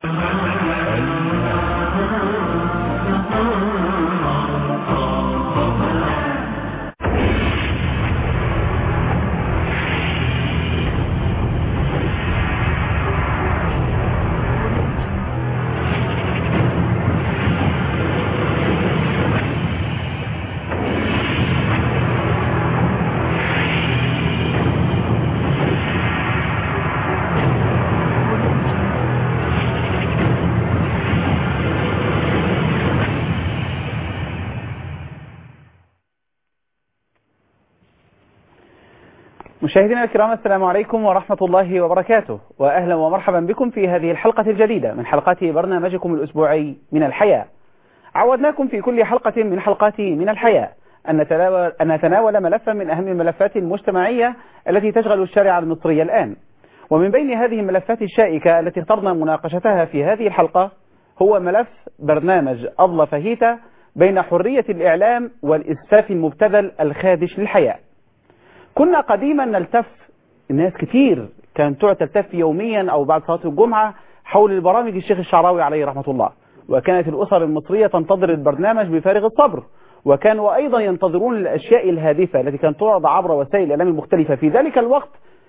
مشاهدينا الكرام السلام عليكم ورحمة الله وبركاته وأهلا ومرحبا بكم في هذه الحلقة الجديدة من حلقات برنامجكم الأسبوعي من الحياة عودناكم في كل حلقة من حلقات من الحياة أن نتناول, أن نتناول ملفا من أهم الملفات المجتمعية التي تشغل الشارع المصري الآن ومن بين هذه الملفات الشائكة التي اخترنا مناقشتها في هذه الحلقة هو ملف برنامج أضل فهيتا بين حرية الإعلام والإسفاف المبتذل الخادش للحياة كنا قديما نلتف الناس كتير كانت تقعد تلتف يوميا أو بعد صلاة الجمعة حول البرامج الشيخ الشعراوي عليه رحمة الله وكانت الأسر المصرية تنتظر البرنامج بفارغ الصبر وكانوا أيضا ينتظرون الأشياء الهادفة التي كانت تعرض عبر وسائل الإعلام المختلفة في ذلك الوقت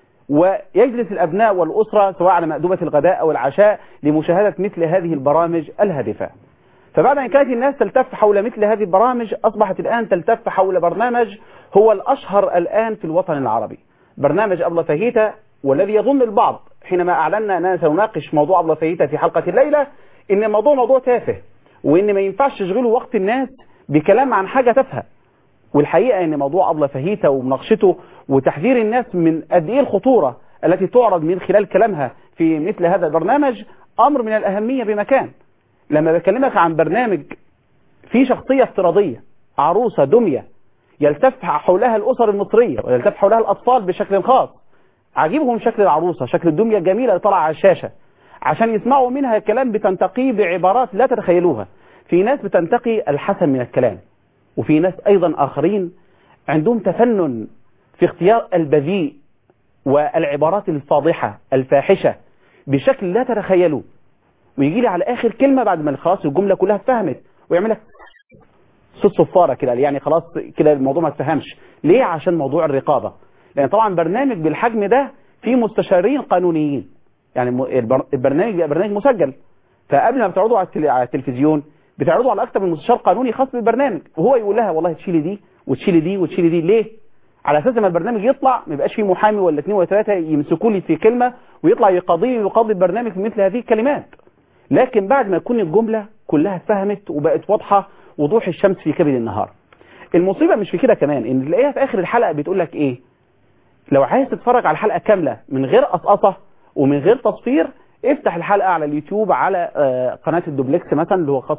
ويجلس الأبناء والأسرة سواء على مأدبة الغداء أو العشاء لمشاهدة مثل هذه البرامج الهادفة فبعد أن كانت الناس تلتف حول مثل هذه البرامج أصبحت الآن تلتف حول برنامج هو الأشهر الآن في الوطن العربي برنامج أبلة فهيتا والذي يظن البعض حينما أعلنا أننا سنناقش موضوع أبلة فهيتا في حلقة الليلة إن الموضوع موضوع تافه وإن ما ينفعش تشغلوا وقت الناس بكلام عن حاجة تافهة والحقيقة أن موضوع أبلة فهيتا ومناقشته وتحذير الناس من قد إيه الخطورة التي تعرض من خلال كلامها في مثل هذا البرنامج أمر من الأهمية بمكان لما بكلمك عن برنامج في شخصية افتراضية عروسة دمية يلتف حولها الأسر المصرية ويلتف حولها الأطفال بشكل خاص عجيبهم شكل العروسة شكل الدمية الجميلة اللي طلع على الشاشة عشان يسمعوا منها الكلام بتنتقيه بعبارات لا تتخيلوها في ناس بتنتقي الحسن من الكلام وفي ناس أيضا آخرين عندهم تفنن في اختيار البذيء والعبارات الفاضحة الفاحشة بشكل لا تتخيلوه ويجي لي على آخر كلمة بعد ما خلاص الجملة كلها اتفهمت ويعمل لك صوت صفارة كده يعني خلاص كده الموضوع ما اتفهمش ليه عشان موضوع الرقابة لأن طبعا برنامج بالحجم ده فيه مستشارين قانونيين يعني البرنامج بيبقى برنامج مسجل فقبل ما بتعرضوا على التلفزيون بتعرضوا على أكثر من مستشار قانوني خاص بالبرنامج وهو يقول لها والله تشيلي دي وتشيلي دي وتشيلي دي ليه على اساس ما البرنامج يطلع ما يبقاش فيه محامي ولا اثنين ولا ثلاثه يمسكوا لي في كلمه ويطلع يقاضيني ويقاضي البرنامج في مثل هذه الكلمات لكن بعد ما تكون الجملة كلها اتفهمت وبقت واضحة وضوح الشمس في كبد النهار المصيبة مش في كده كمان ان تلاقيها في اخر الحلقة بتقول لك ايه لو عايز تتفرج على الحلقة كاملة من غير قصقصة ومن غير تصفير افتح الحلقة على اليوتيوب على قناة الدوبلكس مثلا اللي هو خاص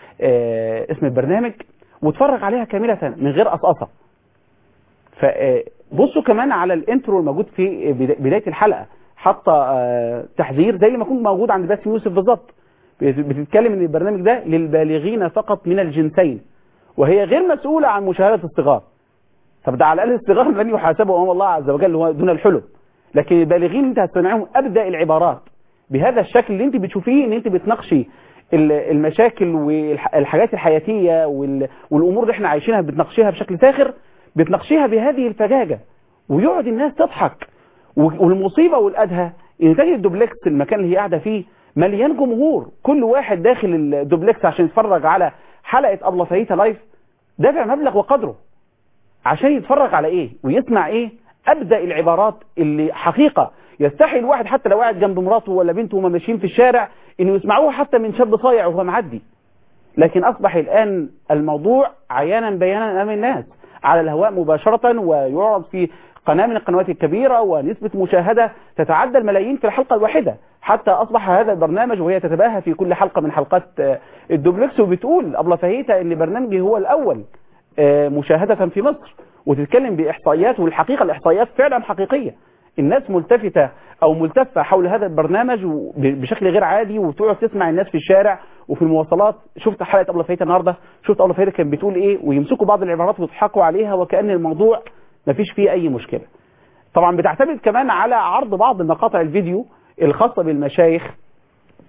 باسم البرنامج واتفرج عليها كاملة من غير قصقصة فبصوا كمان على الانترو الموجود في بداية الحلقة حاطه تحذير زي ما يكون موجود عند باسم يوسف بالظبط بتتكلم ان البرنامج ده للبالغين فقط من الجنسين وهي غير مسؤولة عن مشاهدة الصغار طب ده على الاقل الصغار لن يحاسبوا امام الله عز وجل هو دون الحلم لكن البالغين انت هتسمعهم ابدا العبارات بهذا الشكل اللي انت بتشوفيه ان انت بتناقشي المشاكل والحاجات الحياتية والامور اللي احنا عايشينها بتناقشيها بشكل ساخر بتناقشيها بهذه الفجاجة ويقعد الناس تضحك والمصيبة والأدهى إن تجد الدوبلكس المكان اللي هي قاعدة فيه مليان جمهور كل واحد داخل الدوبلكس عشان يتفرج على حلقة أبلة فايتة لايف دافع مبلغ وقدره عشان يتفرج على إيه ويسمع إيه أبدأ العبارات اللي حقيقة يستحي الواحد حتى لو قاعد جنب مراته ولا بنته وهم ماشيين في الشارع إنه يسمعوها حتى من شاب صايع وهو معدي لكن أصبح الآن الموضوع عيانا بيانا أمام الناس على الهواء مباشرة ويعرض في قناة من القنوات الكبيرة ونسبة مشاهدة تتعدى الملايين في الحلقة الواحدة حتى أصبح هذا البرنامج وهي تتباهى في كل حلقة من حلقات الدوبلكس وبتقول أبلة فهيتا أن برنامجي هو الأول مشاهدة في مصر وتتكلم بإحصائيات والحقيقة الإحصائيات فعلا حقيقية الناس ملتفتة أو ملتفة حول هذا البرنامج بشكل غير عادي وتقعد تسمع الناس في الشارع وفي المواصلات شفت حلقة أبلة فهيتا النهاردة شفت أبلة فهيتا كانت بتقول إيه ويمسكوا بعض العبارات ويضحكوا عليها وكأن الموضوع ما فيش فيه أي مشكلة طبعا بتعتمد كمان على عرض بعض مقاطع الفيديو الخاصة بالمشايخ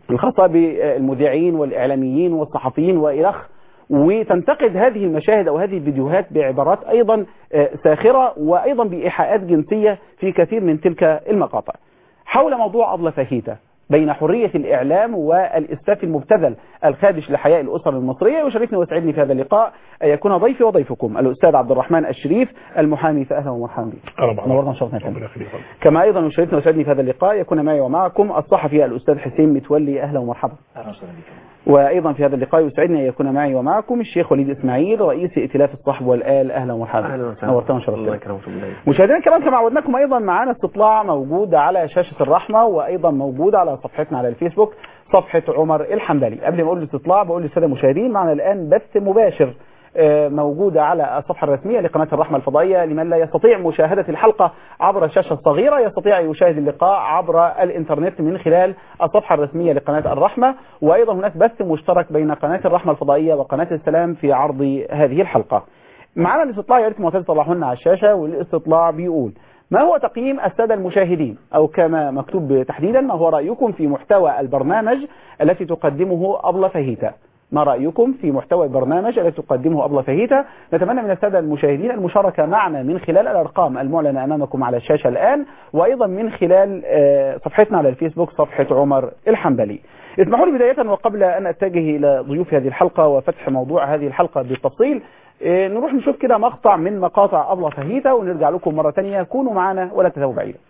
الخاصة بالمذيعين والإعلاميين والصحفيين وإلخ وتنتقد هذه المشاهد أو هذه الفيديوهات بعبارات أيضا آه، ساخرة وأيضا بإيحاءات جنسية في كثير من تلك المقاطع حول موضوع أبلة فهيتة بين حرية الإعلام والإسفاف المبتذل الخادش لحياء الأسر المصرية يشرفني ويسعدني في هذا اللقاء أن يكون ضيفي وضيفكم الأستاذ عبد الرحمن الشريف المحامي فأهلا ومرحبا بك أهلا بحضرتك. نورنا وشرفنا يا فندم. ربنا يخليك. كما أيضا يشرفني ويسعدني في هذا اللقاء يكون معي ومعكم الصحفي الأستاذ حسين متولي أهلا ومرحبا وأيضا في هذا اللقاء يسعدني أن يكون معي ومعكم الشيخ وليد إسماعيل رئيس ائتلاف الصحب والآل أهلا ومرحبا اهلا وسهلا نورتنا الله وشرفتنا يكرمكم بالله مشاهدينا الكرام كما عودناكم ايضا معانا استطلاع موجود على شاشه الرحمه وايضا موجود على صفحتنا على الفيسبوك صفحه عمر الحنبلي قبل ما اقول الاستطلاع بقول للساده المشاهدين معنا الان بث مباشر آه، موجودة على الصفحة الرسمية لقناة الرحمة الفضائية لمن لا يستطيع مشاهدة الحلقة عبر الشاشة الصغيرة يستطيع أن يشاهد اللقاء عبر الإنترنت من خلال الصفحة الرسمية لقناة الرحمة وأيضا هناك بث مشترك بين قناة الرحمة الفضائية وقناة السلام في عرض هذه الحلقة معنا الاستطلاع يا ريت معتز طلعوا لنا على الشاشة والاستطلاع بيقول ما هو تقييم السادة المشاهدين أو كما مكتوب تحديدا ما هو رأيكم في محتوى البرنامج التي تقدمه أبلة فهيتة ما رأيكم في محتوى البرنامج الذي تقدمه أبلة فهيتة نتمنى من السادة المشاهدين المشاركة معنا من خلال الأرقام المعلنة أمامكم على الشاشة الآن وأيضا من خلال آه، صفحتنا على الفيسبوك صفحة عمر الحنبلي اسمحوا لي بداية وقبل أن أتجه إلى ضيوف هذه الحلقة وفتح موضوع هذه الحلقة بالتفصيل آه، نروح نشوف كده مقطع من مقاطع أبلة فهيتة ونرجع لكم مرة تانية كونوا معنا ولا تذهبوا بعيدا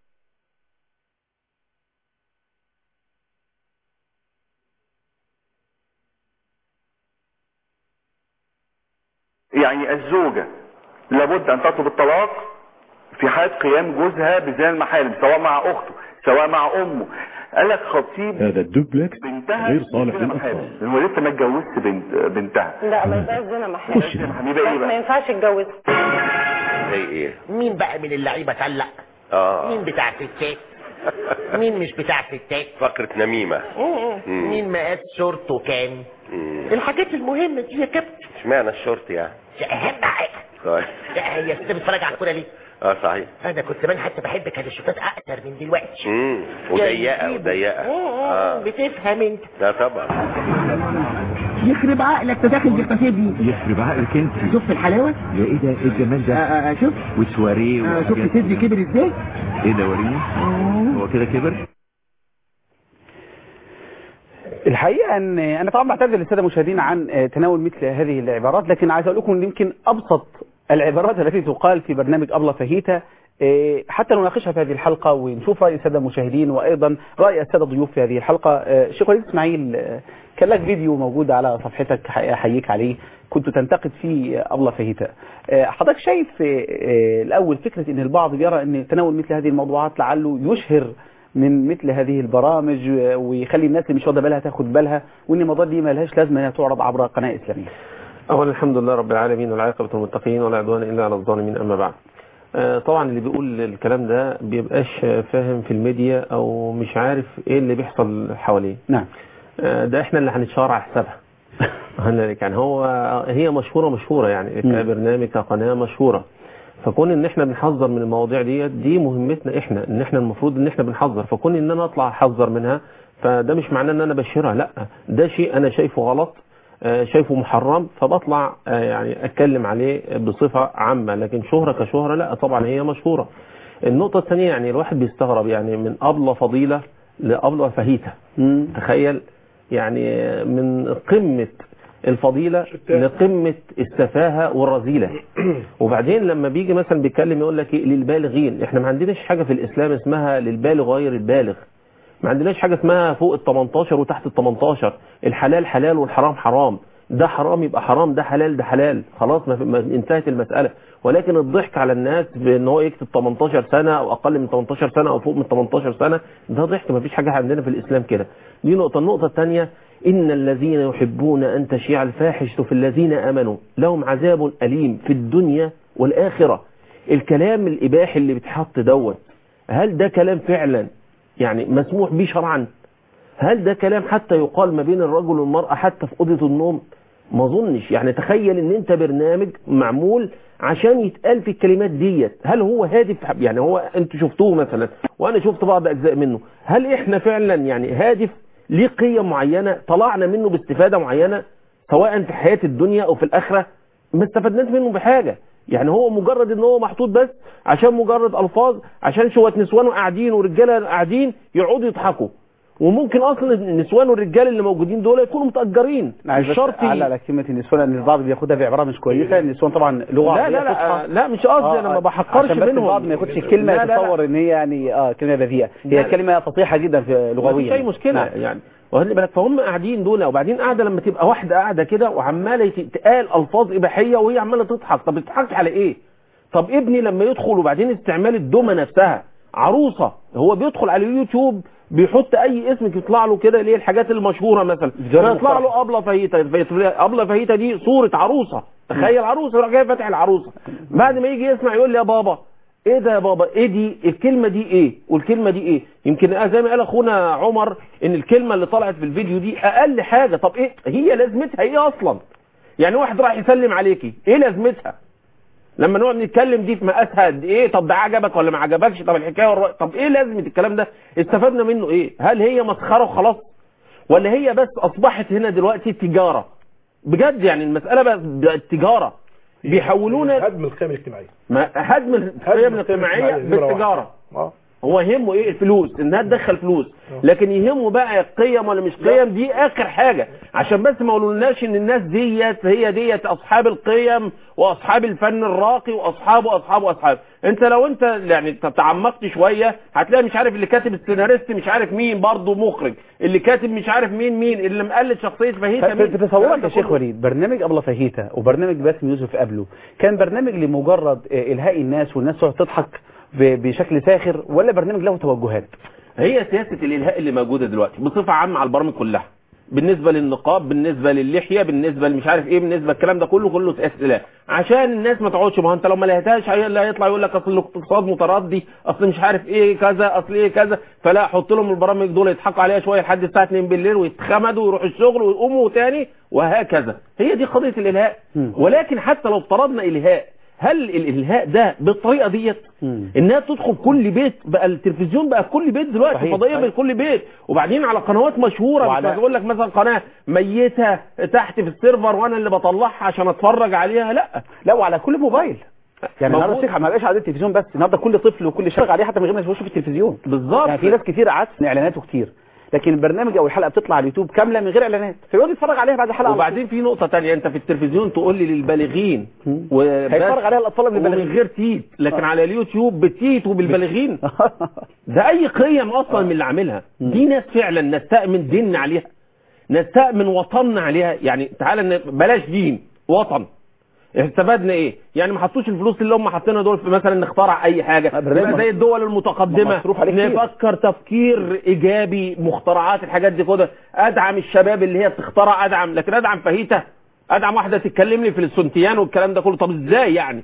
يعني الزوجة لابد أن تطلب الطلاق في حالة قيام جوزها بزنا المحارم سواء مع أخته سواء مع أمه قال لك خطيب هذا الدوبلكس بنتها غير صالح بزنا محارم. للأطفال هو لسه ما اتجوزش بنت بنتها لا ما يبقاش زنا محرم خش يبقى ايه بس ما بقى ينفعش يتجوز زي ايه مين بقى من اللعيبه طلق اه مين بتاع ستات مين مش بتاع ستات فقرة نميمة مم. مين مقاس شورته كام مم. الحاجات المهمه دي يا كابتن اشمعنى الشورت يعني ده اهم حاجه طيب لا هي ست بتتفرج على الكوره ليه اه صحيح انا كنت زمان حتى بحب كان الشوطات اكتر من دلوقتي امم وضيقة جايبين. وضيقة آه، اه بتفهم انت لا طبعا يخرب عقلك تداخل بيختفيني يخرب عقلك انت شفت الحلاوه يا ايه ده ايه الجمال آه، ده آه، آه، شوف وسواريه آه، وحاجات شفت صدري كبر ازاي ايه ده وريني هو كده كبر الحقيقة أن أنا طبعا بعتذر للسادة المشاهدين عن آه، تناول مثل هذه العبارات لكن عايز أقول لكم أن يمكن أبسط العبارات التي تقال في برنامج أبلة فهيتة آه، حتى نناقشها في هذه الحلقة ونشوف رأي السادة المشاهدين وأيضا رأي السادة الضيوف في هذه الحلقة آه، شيخ وليد إسماعيل آه، كان لك فيديو موجود على صفحتك حقيقة أحييك عليه كنت تنتقد فيه أبلة فهيتة آه، حضرتك شايف آه، آه، الأول فكرة أن البعض بيرى أن تناول مثل هذه الموضوعات لعله يشهر من مثل هذه البرامج ويخلي الناس اللي مش واخده بالها تاخد بالها وان الموضوع دي ما لهاش لازمه انها تعرض عبر قناه اسلاميه. اولا الحمد لله رب العالمين والعاقبة للمتقين ولا عدوان الا على الظالمين اما بعد آه، طبعا اللي بيقول الكلام ده بيبقاش فاهم في الميديا او مش عارف ايه اللي بيحصل حواليه نعم. آه، ده احنا اللي هنتشارع على حسابها هنالك يعني هو هي مشهورة مشهورة يعني مم. كبرنامج كقناة مشهورة فكون ان احنا بنحذر من المواضيع ديت دي مهمتنا احنا ان احنا المفروض ان احنا بنحذر فكون ان انا اطلع احذر منها فده مش معناه ان انا بشرها لا ده شيء انا شايفه غلط آه، شايفه محرم فبطلع آه، يعني اتكلم عليه بصفة عامة لكن شهرة كشهرة لا طبعا هي مشهورة النقطة الثانية يعني الواحد بيستغرب يعني من أبلة فضيلة لأبلة فهيتة مم. تخيل يعني من قمة الفضيلة لقمة السفاهة والرذيلة وبعدين لما بيجي مثلا بيتكلم يقول لك إيه للبالغين احنا ما عندناش حاجة في الإسلام اسمها للبالغ غير البالغ ما عندناش حاجة اسمها فوق ال 18 وتحت ال 18 الحلال حلال والحرام حرام ده حرام يبقى حرام ده حلال ده حلال خلاص ما في- ما انتهت المسألة ولكن الضحك على الناس بان هو يكتب 18 سنة او اقل من 18 سنة او فوق من 18 سنة ده ضحك ما فيش حاجة عندنا في الاسلام كده دي نقطة النقطة الثانية ان الذين يحبون ان تشيع الفاحشة في الذين امنوا لهم عذاب اليم في الدنيا والاخرة الكلام الاباحي اللي بيتحط دوت هل ده كلام فعلا يعني مسموح به شرعا هل ده كلام حتى يقال ما بين الرجل والمرأة حتى في أوضة النوم ما اظنش يعني تخيل ان انت برنامج معمول عشان يتقال في الكلمات ديت هل هو هادف يعني هو انتوا شفتوه مثلا وانا شفت بعض اجزاء منه هل احنا فعلا يعني هادف ليه قيم معينه طلعنا منه باستفاده معينه سواء في حياه الدنيا او في الاخره ما استفدناش منه بحاجه يعني هو مجرد ان هو محطوط بس عشان مجرد الفاظ عشان شويه نسوان قاعدين ورجاله قاعدين يقعدوا يضحكوا وممكن اصلا النسوان والرجال اللي موجودين دول يكونوا متاجرين أنا عايز مش بس شرط اعلق على كلمه النسوان ان البعض بياخدها بعباره مش كويسه النسوان طبعا لغه لا عربية لا لا فصحى. لا مش قصدي انا ما بحقرش عشان بس منهم البعض ما ياخدش الكلمه لا لا لا. يتصور ان هي يعني اه كلمه بذيئه لا هي لا. كلمه فصيحه جدا في ما لغويا فيش اي مشكله نعم. يعني واخد بالك فهم قاعدين دول وبعدين قاعده لما تبقى واحده قاعده كده وعماله تقال الفاظ اباحيه وهي عماله تضحك طب بتضحك على ايه طب ابني لما يدخل وبعدين استعمال الدمى نفسها عروسه هو بيدخل على اليوتيوب بيحط اي اسم يطلع له كده اللي هي الحاجات المشهوره مثلا فيديوهات فيطلع مختلفة. له ابله فاهيتا فيت- ابله فاهيتا دي صوره عروسه تخيل عروسه يروح جاي فاتح العروسه بعد ما يجي يسمع يقول لي يا بابا ايه ده يا بابا ايه دي الكلمه دي ايه والكلمه دي ايه يمكن آه زي ما قال اخونا عمر ان الكلمه اللي طلعت في الفيديو دي اقل حاجه طب ايه هي لازمتها ايه اصلا يعني واحد راح يسلم عليكي ايه لازمتها لما نقعد نتكلم دي في مقاسها قد ايه طب ده عجبك ولا ما عجبكش طب الحكايه والرواية طب ايه لازمه الكلام ده استفدنا منه ايه هل هي مسخره وخلاص ولا هي بس اصبحت هنا دلوقتي تجاره بجد يعني المساله بقت بقت تجاره بيحولونا هدم القيم الاجتماعيه ما هدم القيم الاجتماعيه بالتجاره اه هو يهمه ايه الفلوس انها تدخل فلوس لكن يهمه بقى قيم ولا مش قيم دي اخر حاجه عشان بس ما قولولناش ان الناس ديت هي ديت اصحاب القيم واصحاب الفن الراقي واصحاب واصحاب واصحاب انت لو انت يعني تعمقت شويه هتلاقي مش عارف اللي كاتب السيناريست مش عارف مين برضه مخرج اللي كاتب مش عارف مين مين اللي مقلد شخصيه فهيتا في مين في تصورك الكلام يا ده شيخ كله. وليد برنامج ابله فهيتا وبرنامج باسم يوسف قبله كان برنامج لمجرد آه، الهاء الناس والناس تقعد تضحك ب- بشكل ساخر ولا برنامج له توجهات هي سياسة الإلهاء اللي موجودة دلوقتي بصفة عامة على البرامج كلها بالنسبة للنقاب بالنسبة للحية بالنسبة لمش عارف ايه بالنسبة الكلام ده كله كله سياسة الإله عشان الناس ما تقعدش ما هو انت لو ما لقيتهاش هي- اللي هيطلع يقول لك اصل الاقتصاد متردي اصل مش عارف ايه كذا اصل ايه كذا فلا حط لهم البرامج دول يضحكوا عليها شويه لحد الساعه 2 بالليل ويتخمدوا ويروحوا الشغل ويقوموا تاني وهكذا هي دي قضيه الالهاء مم. ولكن حتى لو افترضنا الهاء هل الالهاء ده بالطريقه ديت مم. انها تدخل كل بيت بقى التلفزيون بقى كل بيت دلوقتي صحيح، فضائيه صحيح. بين كل بيت وبعدين على قنوات مشهوره وعلى- مش بقول لك مثلا قناه ميته تحت في السيرفر وانا اللي بطلعها عشان اتفرج عليها لا لا وعلى كل موبايل يعني النهارده موجود. الشيخ ما بقاش عادة التلفزيون بس النهارده كل طفل وكل شغل عليه حتى من غير ما يشوف التلفزيون بالظبط يعني في ناس كتير عدس من اعلاناته كتير لكن البرنامج او الحلقه بتطلع على اليوتيوب كامله من غير اعلانات فيقعد يتفرج عليها بعد الحلقه على وبعدين في نقطة تانية انت في التلفزيون تقول لي للبالغين مم. وبس هيتفرج عليها الاطفال من ومن البالغين غير تيت لكن على اليوتيوب بتيت وبالبالغين ده اي قيم اصلا من اللي عاملها دي ناس فعلا نستأمن ديننا عليها نستأمن وطننا عليها يعني تعالى ن- بلاش دين وطن استفدنا ايه يعني ما حطوش الفلوس اللي هم حاطينها دول في مثلا نخترع اي حاجه برنامج يبقى زي الدول المتقدمه مصروف عليه كتير. نفكر تفكير ايجابي مخترعات الحاجات دي كده ادعم الشباب اللي هي بتخترع ادعم لكن ادعم فاهيتا ادعم واحده تتكلم لي في السنتيان والكلام ده كله طب ازاي يعني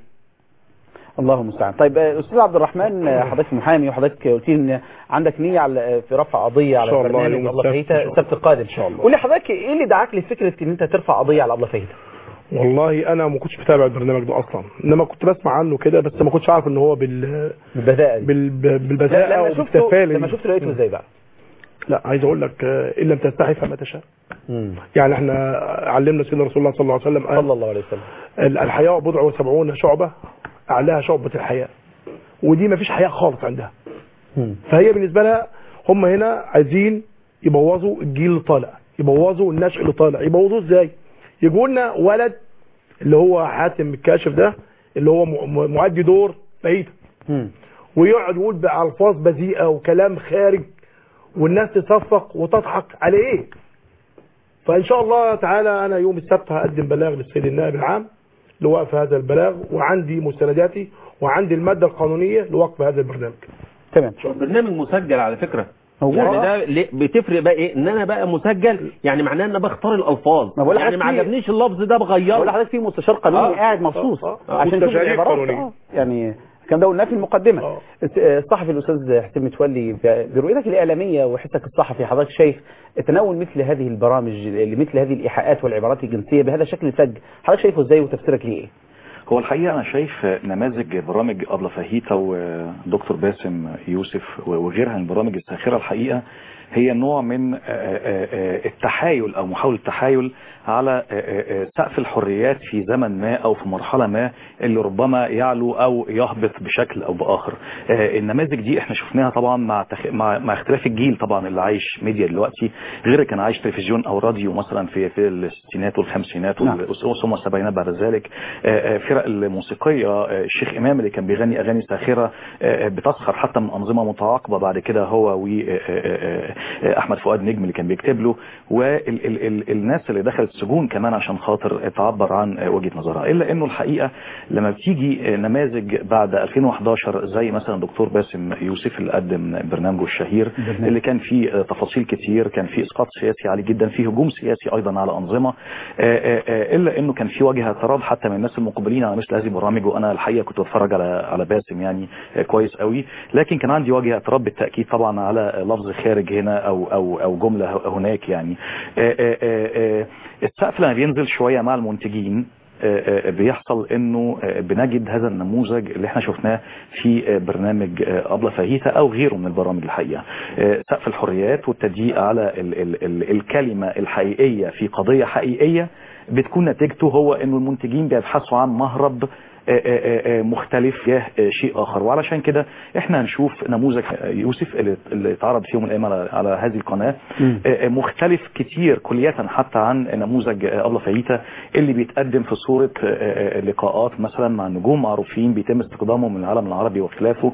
الله المستعان طيب آه، استاذ عبد الرحمن آه، حضرتك محامي وحضرتك قلت لي ان عندك نيه على آه، في رفع قضيه على إن شاء الله برنامج يوم ابله السبت إن فاهيتا شاء الله. السبت القادم إن شاء الله. قول لي حضرتك ايه اللي دعاك لفكره ان انت ترفع قضيه على ابله فاهيتا والله انا ما كنتش بتابع البرنامج ده اصلا انما كنت بسمع عنه كده بس ما كنتش عارف ان هو بال بالبداءه دي. بال لا، بالبذاءه لما شفته وبالتفالي لما شفته لقيته ازاي بقى لا عايز اقول لك آه، ان لم تستحي فما تشاء مم. يعني احنا علمنا سيدنا رسول الله صلى الله عليه وسلم قال صلى الله عليه وسلم ال- الحياء بضع وسبعون شعبة أعلاها شعبة الحياء ودي ما فيش حياء خالص عندها مم. فهي بالنسبة لها هم هنا عايزين يبوظوا الجيل اللي طالع يبوظوا النشء اللي طالع يبوظوه ازاي يجوا لنا ولد اللي هو حاتم الكاشف ده اللي هو م- م- مؤدي دور بعيد مم. ويقعد يقول بألفاظ بذيئة وكلام خارج والناس تصفق وتضحك على ايه فان شاء الله تعالى انا يوم السبت هقدم بلاغ للسيد النائب العام لوقف هذا البلاغ وعندي مستنداتي وعندي المادة القانونية لوقف هذا البرنامج تمام البرنامج مسجل على فكره موجود. يعني ده ليه- بتفرق بقى ايه ان انا بقى مسجل يعني معناه ان انا بختار الالفاظ ما بقول يعني ما لحضرتك في- عجبنيش اللفظ ده بقول بغيره لحضرتك في مستشار قانوني آه. قاعد مخصوص آه. آه. عشان يشوف مستشارين العبارات قانونيين. آه. يعني الكلام ده قلناه في المقدمه آه. الصحفي الاستاذ حسين متولي ب- برؤيتك الاعلاميه وحسك الصحفي حضرتك شايف تناول مثل هذه البرامج لمثل هذه الايحاءات والعبارات الجنسيه بهذا الشكل الفج حضرتك شايفه ازاي وتفسيرك ليه ايه؟ هو الحقيقة أنا شايف نماذج برامج أبلة فهيتا ودكتور باسم يوسف وغيرها من البرامج الساخرة الحقيقة هي نوع من آه، آه، آه، التحايل او محاولة التحايل على آه، آه، آه، سقف الحريات في زمن ما او في مرحلة ما اللي ربما يعلو او يهبط بشكل او باخر آه، النماذج دي احنا شفناها طبعا مع تخ... مع, مع اختلاف الجيل طبعا اللي عايش ميديا دلوقتي غير اللي كان عايش تلفزيون او راديو مثلا في في الستينات والخمسينات نعم. وال- ثم السبعينات بعد ذلك آه، آه، فرق الموسيقية آه، الشيخ إمام اللي كان بيغني أغاني ساخرة آه، آه، بتسخر حتى من أنظمة متعاقبة بعد كده هو وأحمد فؤاد نجم اللي كان بيكتب له والناس اللي دخلت السجون كمان عشان خاطر تعبر عن آه، وجهة نظرها إلا إنه الحقيقة لما بتيجي آه، نماذج بعد 2011 زي مثلا دكتور باسم يوسف اللي قدم برنامجه الشهير برنامج. اللي كان فيه آه، تفاصيل كتير كان فيه اسقاط سياسي عالي جدا فيه هجوم سياسي ايضا على انظمه آه، آه، آه، الا انه كان في وجه اعتراض حتى من الناس المقبلين على مثل هذه البرامج وانا الحقيقه كنت بتفرج على على باسم يعني آه، كويس قوي لكن كان عندي وجه اعتراض بالتاكيد طبعا على آه، لفظ خارج هنا او او او جمله هناك يعني آه، آه، آه، آه، السقف لما بينزل شويه مع المنتجين آه، آه، بيحصل انه آه، بنجد هذا النموذج اللي احنا شفناه في آه، برنامج آه، ابله فاهيتا او غيره من البرامج الحقيقه آه، سقف الحريات والتضييق على ال ال ال الكلمه الحقيقيه في قضيه حقيقيه بتكون نتيجته هو انه المنتجين بيبحثوا عن مهرب آه، آه، آه، مختلف جاه آه، شيء اخر وعلشان كده احنا هنشوف نموذج آه، يوسف اللي اللي اتعرض في يوم من الايام على على هذه القناه مم. آه، مختلف كتير كلية حتى عن نموذج آه، أبلة فايتا اللي بيتقدم في صورة آه، آه، لقاءات مثلا مع نجوم معروفين بيتم استخدامهم من العالم العربي وخلافه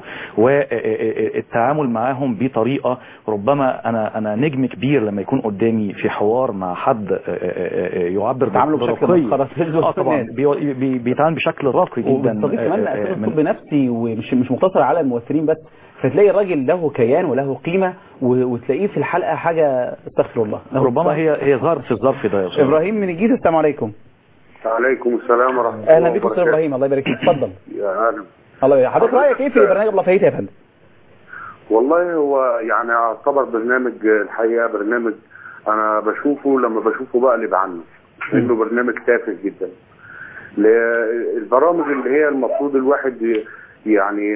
والتعامل معاهم بطريقة ربما أنا أنا نجم كبير لما يكون قدامي في حوار مع حد آه، آه، آه، يعبر بيتعاملوا بشكل برقي. مسخرة في الوسط اه طبعا الناس. بي- بي- بيتعامل بشكل راقي جدا وبالتضيف كمان آه، آه، اساس من- طب نفسي ومش مش مقتصر على الممثلين بس فتلاقي الراجل له كيان وله قيمه و- وتلاقيه في الحلقه حاجه استغفر الله ربما هي هي ظهرت في الظرف ده يا أستاذ. ابراهيم من الجيزه السلام عليكم عليكم السلام ورحمة الله اهلا بكم استاذ وبركاته. ابراهيم الله يبارك فيك اتفضل يا أهلا الله يبارك حضرتك رايك ايه في برنامج ابله فايته يا فندم والله هو يعني يعتبر برنامج الحقيقة برنامج أنا بشوفه لما بشوفه بقلب عنه إنه برنامج تافه جدا ل- البرامج اللي هي المفروض الواحد ي- يعني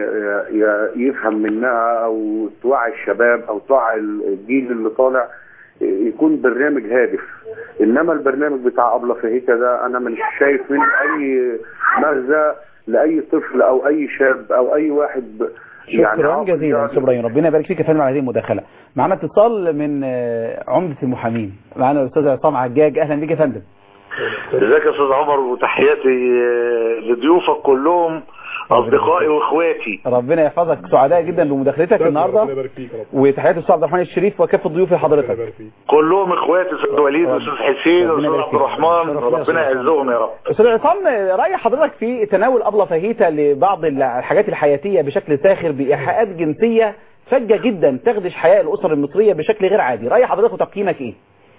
ي- يفهم منها أو توعي الشباب أو توعي الجيل اللي طالع يكون برنامج هادف انما البرنامج بتاع ابله فهيكا ده انا مش شايف منه اي مغزى لاي طفل او اي شاب او اي واحد ب- شكرا عاقل جزيلا يعني. استاذ ابراهيم ربنا يبارك فيك يا فندم على هذه المداخله معنا اتصال من آه، عمده المحامين معنا الاستاذ عصام عجاج اهلا بك يا فندم ازيك يا استاذ عمر وتحياتي آه، لضيوفك كلهم اصدقائي واخواتي ربنا يحفظك سعداء جدا بمداخلتك النهارده وتحياتي الاستاذ عبد الرحمن الشريف وكافه ضيوف حضرتك كلهم اخواتي استاذ وليد واستاذ حسين ربنا واستاذ يبارك عبد فيك. الرحمن شرف لي يا ربنا أستاذ يعزهم يا رب استاذ عصام راي حضرتك في تناول ابله فاهيتا لبعض الحاجات الحياتيه بشكل ساخر بايحاءات جنسيه فجه جدا تخدش حياه الاسر المصريه بشكل غير عادي راي حضرتك وتقييمك ايه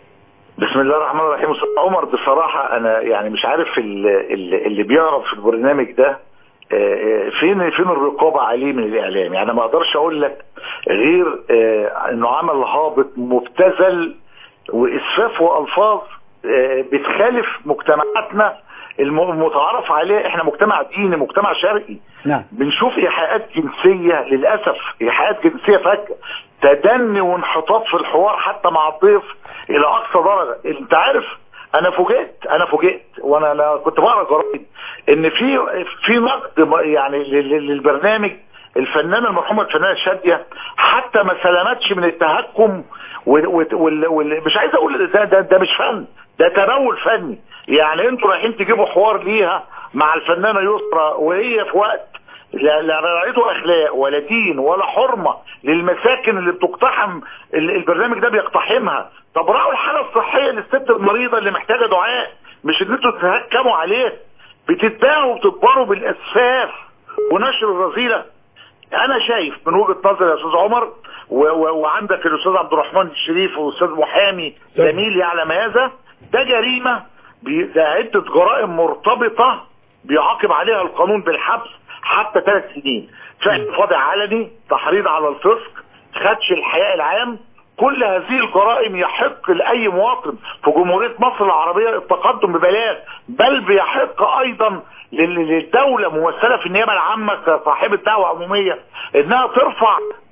بسم الله الرحمن الرحيم استاذ عمر بصراحه انا يعني مش عارف ال- ال- اللي بيعرف في البرنامج ده آه، آه، فين فين الرقابه عليه من الاعلام يعني ما اقدرش اقول لك غير آه، انه عمل هابط مبتذل واسفاف والفاظ آه، بتخالف مجتمعاتنا الم- المتعارف عليه احنا مجتمع ديني مجتمع شرقي نعم بنشوف ايحاءات جنسيه للاسف ايحاءات جنسيه فجاه تدني وانحطاط في الحوار حتى مع الضيف الى اقصى درجه انت عارف انا فوجئت انا فوجئت وانا أنا كنت بقرا جرايد ان في في نقد م- يعني لل- لل- للبرنامج الفنانه المرحومه الفنانه شاديه حتى ما سلمتش من التهكم وال وال وال وال مش عايز اقول ده, ده ده مش فن ده تناول فني يعني انتوا رايحين تجيبوا حوار ليها مع الفنانه يسرى وهي في وقت لا لا رعيته اخلاق ولا دين ولا حرمه للمساكن اللي بتقتحم ال- البرنامج ده بيقتحمها طب راعوا الحاله الصحيه للست المريضه اللي محتاجه دعاء مش ان انتوا تتهكموا عليه بتتباعوا وبتكبروا بالاسفاف ونشر الرذيله انا شايف من وجهه نظري يا استاذ عمر و و وعندك الاستاذ عبد الرحمن الشريف واستاذ محامي زميل يعلم هذا ده جريمه بي- ده عده جرائم مرتبطه بيعاقب عليها القانون بالحبس حتى ثلاث سنين فعل فاضع علني تحريض على الفسق خدش الحياء العام كل هذه الجرائم يحق لأي مواطن في جمهورية مصر العربية التقدم ببلاغ بل بيحق أيضا لل- للدولة ممثلة في النيابة العامة كصاحبة دعوة عمومية إنها ترفع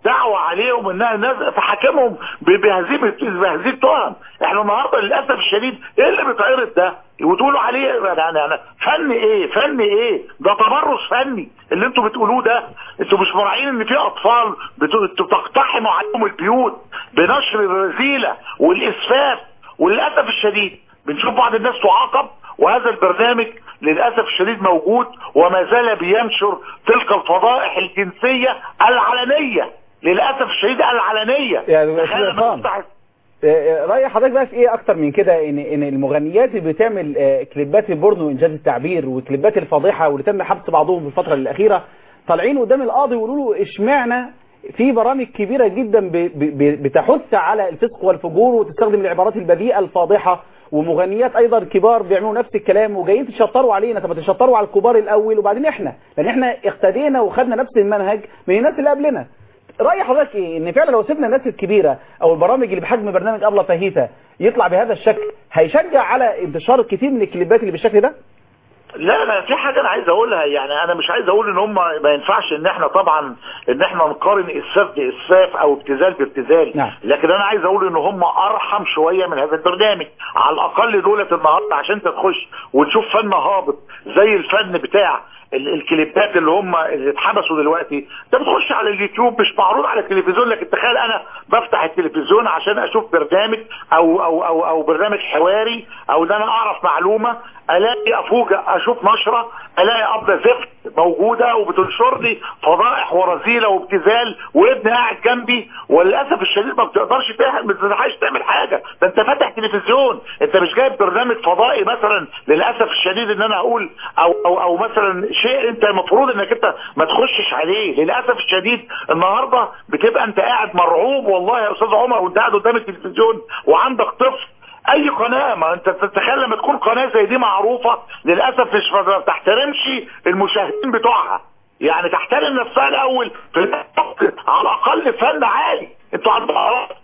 دعوة عليهم انها ناس تحاكمهم ب- بهذه بهذه التهم احنا النهارده للاسف الشديد ايه اللي بيتعرض ده وتقولوا عليه يعني يعني فن ايه فن ايه ده تبرج فني اللي انتوا بتقولوه ده انتوا مش مراعين ان في اطفال بتو- انتوا بتقتحموا عليهم البيوت بنشر الرذيله والاسفاف وللاسف الشديد بنشوف بعض الناس تعاقب وهذا البرنامج للأسف الشديد موجود وما زال بينشر تلك الفضائح الجنسية العلنية للأسف الشديد العلنية يعني يا أستاذ تخيل لما عصام، تفتح آه، رأي حضرتك بقى في ايه اكتر من كده ان ان المغنيات اللي بتعمل آه، كليبات البورنو انجاز التعبير وكليبات الفضيحه واللي تم حبس بعضهم في الفتره الاخيره طالعين قدام القاضي ويقولوا له اشمعنى في برامج كبيره جدا ب- ب- ب- بتحث على الفسق والفجور وتستخدم العبارات البذيئه الفاضحه ومغنيات ايضا كبار بيعملوا نفس الكلام وجايين تشطروا علينا طب ما تشطروا على الكبار الاول وبعدين احنا لان احنا اقتدينا وخدنا نفس المنهج من الناس اللي قبلنا رأي حضرتك ايه ان فعلا لو سيبنا الناس الكبيرة او البرامج اللي بحجم برنامج ابله فاهيتا يطلع بهذا الشكل هيشجع على انتشار الكثير من الكليبات اللي بالشكل ده لا لا في حاجة انا عايز اقولها يعني انا مش عايز اقول ان هم ما ينفعش ان احنا طبعا ان احنا نقارن اسفاف باسفاف او ابتذال بابتذال نعم. لكن انا عايز اقول ان هم ارحم شوية من هذا البرنامج على الاقل دولة النهاردة عشان تخش وتشوف فن هابط زي الفن بتاع ال- الكليبات اللي هم اللي اتحبسوا دلوقتي انت بتخش على اليوتيوب مش معروض على التلفزيون لكن تخيل انا بفتح التلفزيون عشان اشوف برنامج او او او او برنامج حواري او ان انا اعرف معلومه الاقي افوجئ اشوف نشره الاقي ابله زفت موجوده وبتنشر لي فضائح ورذيله وابتذال وابني قاعد جنبي وللاسف الشديد ما بتقدرش تعمل ما بتلحقش تعمل حاجه ده انت فاتح تلفزيون انت مش جايب برنامج فضائي مثلا للاسف الشديد ان انا اقول او او او مثلا شيء انت المفروض انك انت ما تخشش عليه للاسف الشديد النهارده بتبقى انت قاعد مرعوب والله يا استاذ عمر وانت قاعد قدام التلفزيون وعندك طفل اي قناة ما انت تتخيل لما تكون قناة زي دي معروفة للأسف مش ما بتحترمش المشاهدين بتوعها يعني تحترم نفسها الاول في الوقت على الاقل فن عالي انتوا عندكم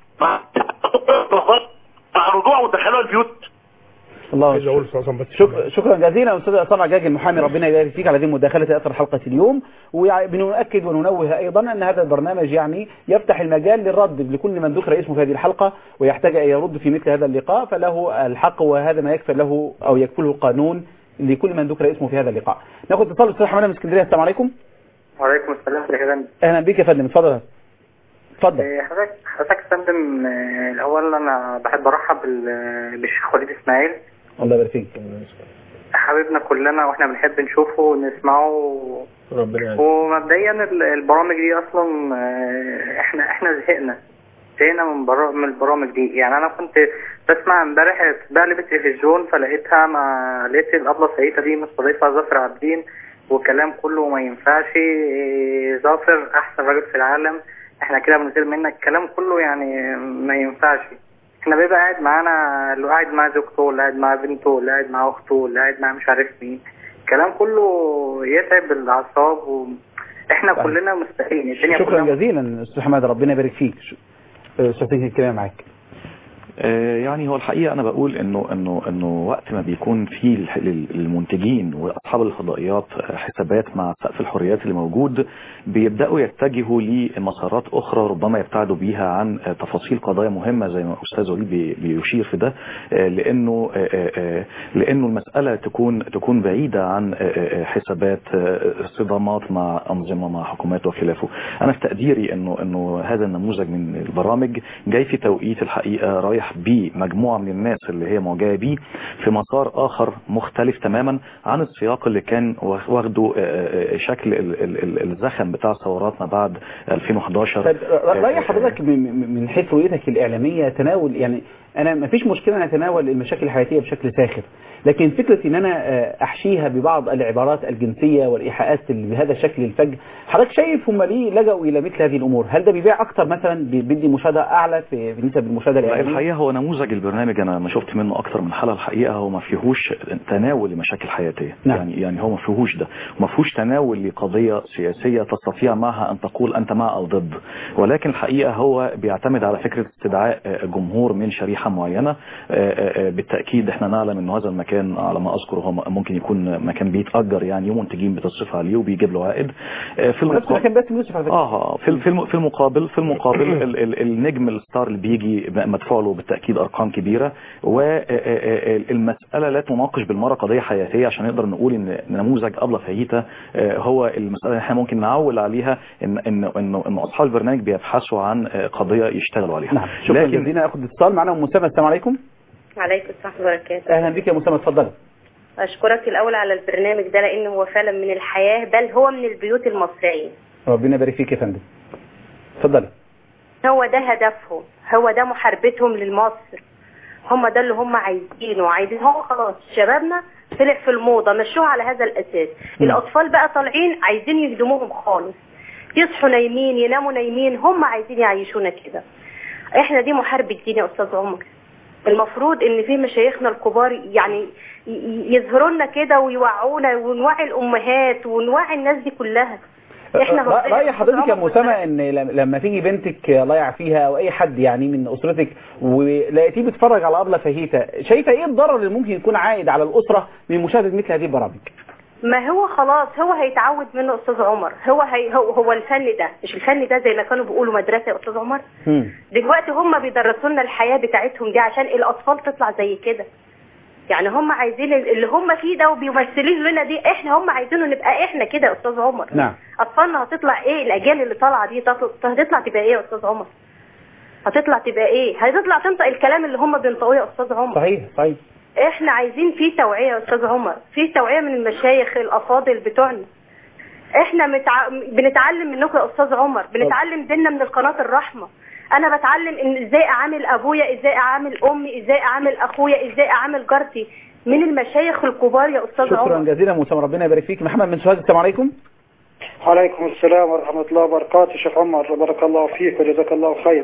تعرضوها وتدخلوها البيوت الله عايز اقول استاذ عصام بس شك... شكرا جزيلا استاذ عصام عجاج المحامي ربنا يبارك فيك على هذه المداخله اثر حلقه اليوم وبنؤكد وننوه ايضا ان هذا البرنامج يعني يفتح المجال للرد لكل من ذكر اسمه في هذه الحلقه ويحتاج ان يرد في مثل هذا اللقاء فله الحق وهذا ما يكفل له او يكفله القانون لكل من ذكر اسمه في هذا اللقاء ناخذ اتصال الاستاذ حماده من اسكندريه السلام عليكم وعليكم السلام يا فندم اهلا بك يا فندم اتفضل اتفضل إيه، حضرتك حضرتك يا فندم آه، الاول انا بحب ارحب بال- بالشيخ وليد اسماعيل الله يبارك فيك حبيبنا كلنا واحنا بنحب نشوفه ونسمعه ربنا يعينك. ومبدئيا ال- البرامج دي اصلا آه، احنا احنا زهقنا زهقنا من برا من البرامج دي يعني انا كنت بسمع امبارح بقلب التلفزيون فلقيتها مع لقيت الابله سعيده دي مستضيفه ظافر عابدين والكلام كله ما ينفعش إيه، ظافر احسن راجل في العالم احنا كده بنزيل منك الكلام كله يعني ما ينفعش احنا بيبقى قاعد معانا اللي قاعد مع زوجته اللي قاعد مع بنته اللي قاعد مع اخته اللي قاعد مع مش عارف مين الكلام كله يتعب الاعصاب واحنا صحيح. كلنا مستحيين الدنيا شكرا كلها جزيلا استاذ حماده ربنا يبارك فيك ش- استاذ تنكي الكلام معاك آه، يعني هو الحقيقة أنا بقول إنه إنه إنه وقت ما بيكون في الح- لل- المنتجين وأصحاب الفضائيات آه، حسابات مع سقف الحريات اللي موجود بيبدأوا يتجهوا لمسارات أخرى ربما يبتعدوا بيها عن آه، تفاصيل قضايا مهمة زي ما أستاذ وليد بي- بيشير في ده آه، لأنه آه، آه، آه، لأنه المسألة تكون تكون بعيدة عن آه، آه، حسابات آه، صدامات مع أنظمة مع حكومات وخلافه أنا في تقديري إنه إنه هذا النموذج من البرامج جاي في توقيت الحقيقة رايح بمجموعة من الناس اللي هي موجهة بيه في مسار آخر مختلف تماما عن السياق اللي كان واخده آه، آه، شكل ال- ال- ال- الزخم بتاع ثورات ما بعد 2011 طيب رأي حضرتك من- من من حيث رؤيتك الإعلامية تناول يعني أنا ما فيش مشكلة أن أتناول المشاكل الحياتية بشكل ساخر لكن فكرة أن أنا آه، أحشيها ببعض العبارات الجنسية والإيحاءات اللي بهذا الشكل الفج حضرتك شايف هم ليه لجأوا إلى مثل هذه الأمور هل ده بيبيع أكتر مثلا بي- بيدي مشاهدة أعلى في في نسب المشاهدة لا، الإعلامية الحقيقه هو نموذج البرنامج انا ما شفت منه اكتر من حلقه الحقيقه هو ما فيهوش تناول لمشاكل حياتيه نعم. يعني يعني هو ما فيهوش ده ما فيهوش تناول لقضيه سياسيه تستطيع معها ان تقول انت مع او ضد ولكن الحقيقه هو بيعتمد على فكره استدعاء آه، جمهور من شريحه معينه آه، آه، آه، بالتاكيد احنا نعلم ان هذا المكان على ما اذكر هو ممكن يكون مكان بيتاجر يعني ومنتجين بتصرف عليه وبيجيب له عائد آه، في ونفس المقابل مكان باسم يوسف على فكره اه في في الم- في المقابل في المقابل ال- ال- النجم الستار اللي بيجي مدفوع له بالتاكيد ارقام كبيره والمساله لا تناقش بالمره قضيه حياتيه عشان نقدر نقول ان نموذج ابله فاهيتا آه، هو المساله اللي احنا ممكن نعول عليها ان ان ان, إن اصحاب البرنامج بيبحثوا عن آه، قضيه يشتغلوا عليها نعم شكرا جزيلا اخد اتصال معنا ام اسامه السلام عليكم عليكم السلام وبركاته اهلا بك يا ام اسامه اتفضلي اشكرك الاول على البرنامج ده لانه هو فعلا من الحياه بل هو من البيوت المصريه ربنا يبارك فيك يا فندم اتفضلي هو ده هدفهم هو ده محاربتهم لمصر هم ده اللي هم عايزينه عايزين هو خلاص شبابنا طلع في الموضه مشوها على هذا الاساس الاطفال بقى طالعين عايزين يهدموهم خالص يصحوا نايمين يناموا نايمين هم عايزين يعيشونا كده احنا دي محاربه دين يا استاذ عمر المفروض ان في مشايخنا الكبار يعني ي- ي- يظهروا لنا كده ويوعونا ونوعي الامهات ونوعي الناس دي كلها احنا رأ- رأي حضرتك يا ام اسامه ان لم- لما تيجي بنتك ضايع فيها او اي حد يعني من اسرتك ولقيتيه بيتفرج على ابله فهيته شايفه ايه الضرر اللي ممكن يكون عائد على الاسره من مشاهده مثل هذه البرامج ما هو خلاص هو هيتعود منه استاذ عمر هو هي هو, هو الفن ده مش الفن ده زي ما كانوا بيقولوا مدرسه يا استاذ عمر دلوقتي هم بيدرسوا لنا الحياه بتاعتهم دي عشان الاطفال تطلع زي كده يعني هم عايزين اللي هم فيه ده وبيمثلين لنا دي احنا هم عايزينه نبقى احنا كده يا استاذ عمر نعم اطفالنا هتطلع ايه الاجيال اللي طالعه دي تط- هتطلع تبقى ايه يا استاذ عمر هتطلع تبقى ايه هتطلع تنطق الكلام اللي هم بينطقوه يا استاذ عمر صحيح صحيح احنا عايزين في توعية يا استاذ عمر في توعية من المشايخ الافاضل بتوعنا احنا متع... بنتعلم منكم يا استاذ عمر بنتعلم ديننا من القناة الرحمة انا بتعلم ان ازاي اعامل ابويا ازاي اعامل امي ازاي اعامل اخويا ازاي اعامل جارتي من المشايخ الكبار يا استاذ شكرا عمر جزيلا ام اسامه ربنا يبارك فيك محمد من سوهاج السلام عليكم عليكم السلام ورحمة الله وبركاته شيخ عمر بارك الله فيك وجزاك الله خير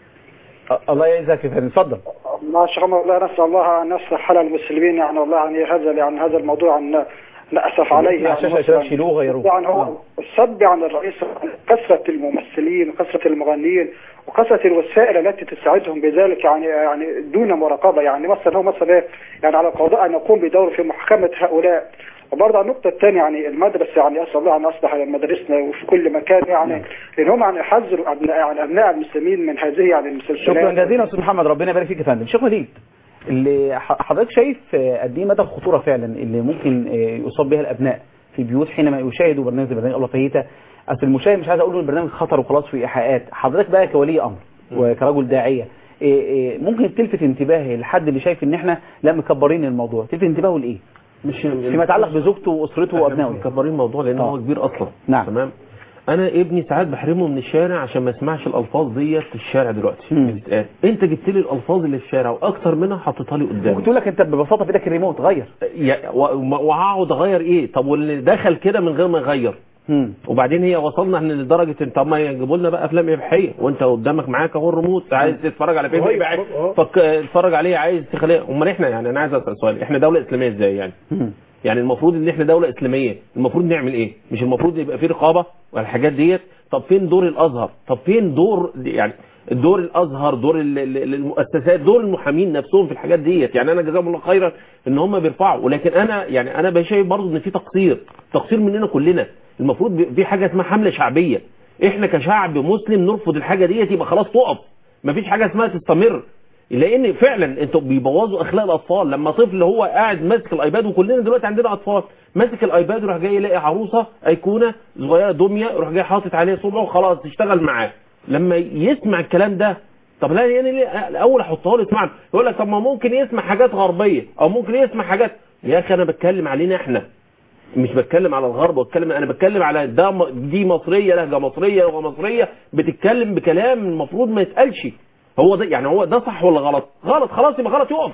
أ- الله يعزك يا فندم اتفضل ما شيخ عمر والله نسأل الله أن يصلح حال المسلمين يعني والله يعني هذا يعني هذا الموضوع أن نأسف عليه مع يعني الشاشة يا شباب مثلاً. شيلوه غيروه يعني هو آه. السب عن الرئيس كثرة الممثلين وكثرة المغنيين وكثرة الوسائل التي تساعدهم بذلك يعني يعني دون مراقبة يعني مثلا هو مثلا إيه؟ يعني على القضاء أن يقوم بدور في محاكمة هؤلاء وبرضه النقطة الثانية يعني المدرسة يعني أسأل الله أن أصلح مدارسنا وفي كل مكان يعني لأن هم يعني يحذروا أبناء يعني أبناء المسلمين من هذه يعني المسلسلات شكرا جزيلا استاذ محمد ربنا يبارك فيك يا فندم شيخ وليد اللي ح- حضرتك شايف آه، قد ايه مدى الخطوره فعلا اللي ممكن آه، يصاب بها الابناء في بيوت حينما يشاهدوا برنامج زي برنامج الله فهيته اصل المشاهد مش عايز اقول له البرنامج خطر وخلاص في ايحاءات حضرتك بقى كولي امر وكرجل داعيه إيه إيه ممكن تلفت انتباه لحد اللي شايف ان احنا لا مكبرين الموضوع تلفت انتباهه لايه مش فيما يتعلق بزوجته واسرته احنا وابنائه مش مكبرين الموضوع لان هو كبير اصلا نعم تمام انا ابني ساعات بحرمه من الشارع عشان ما يسمعش الالفاظ ديت في الشارع دلوقتي بتتقال انت جبت لي الالفاظ اللي في الشارع واكتر منها حطيتها لي قدامي ممكن تقول لك انت ببساطه في ايدك الريموت غير يا- و- وما- وهقعد اغير ايه طب واللي دخل كده من غير ما يغير وبعدين هي وصلنا احنا لدرجه ان طب ما يجيبوا لنا بقى افلام اباحيه وانت قدامك معاك اهو الريموت عايز تتفرج على فيلم صحيح. اباحي اه. فك اتفرج عليه عايز تخليه امال احنا يعني انا عايز اسال سؤال احنا دوله اسلاميه ازاي يعني يعني المفروض ان احنا دوله اسلاميه المفروض نعمل ايه مش المفروض يبقى في رقابه على الحاجات ديت طب فين دور الازهر طب فين دور يعني دور الازهر دور ال- ال- المؤسسات دور المحامين نفسهم في الحاجات ديت يعني انا جزاهم الله خيرا ان هم بيرفعوا ولكن انا يعني انا شايف برضه ان في تقصير تقصير مننا كلنا المفروض بي- في حاجه اسمها حمله شعبيه احنا كشعب مسلم نرفض الحاجه ديت يبقى خلاص تقف مفيش حاجه اسمها تستمر لان فعلا انتوا بيبوظوا اخلاق الاطفال لما طفل هو قاعد ماسك الايباد وكلنا دلوقتي عندنا اطفال ماسك الايباد يروح جاي يلاقي عروسه ايقونه صغيره دميه يروح جاي حاطط عليه صبعه وخلاص تشتغل معاه لما يسمع الكلام ده طب لا يعني ليه الاول احطها له يسمع يقول لك طب ما ممكن يسمع حاجات غربيه او ممكن يسمع حاجات يا اخي انا بتكلم علينا احنا مش بتكلم على الغرب بتكلم انا بتكلم على ده م- دي مصريه لهجه مصريه لغه مصريه بتتكلم بكلام المفروض ما يتقالش هو ده يعني هو ده صح ولا غلط غلط خلاص يبقى غلط يقف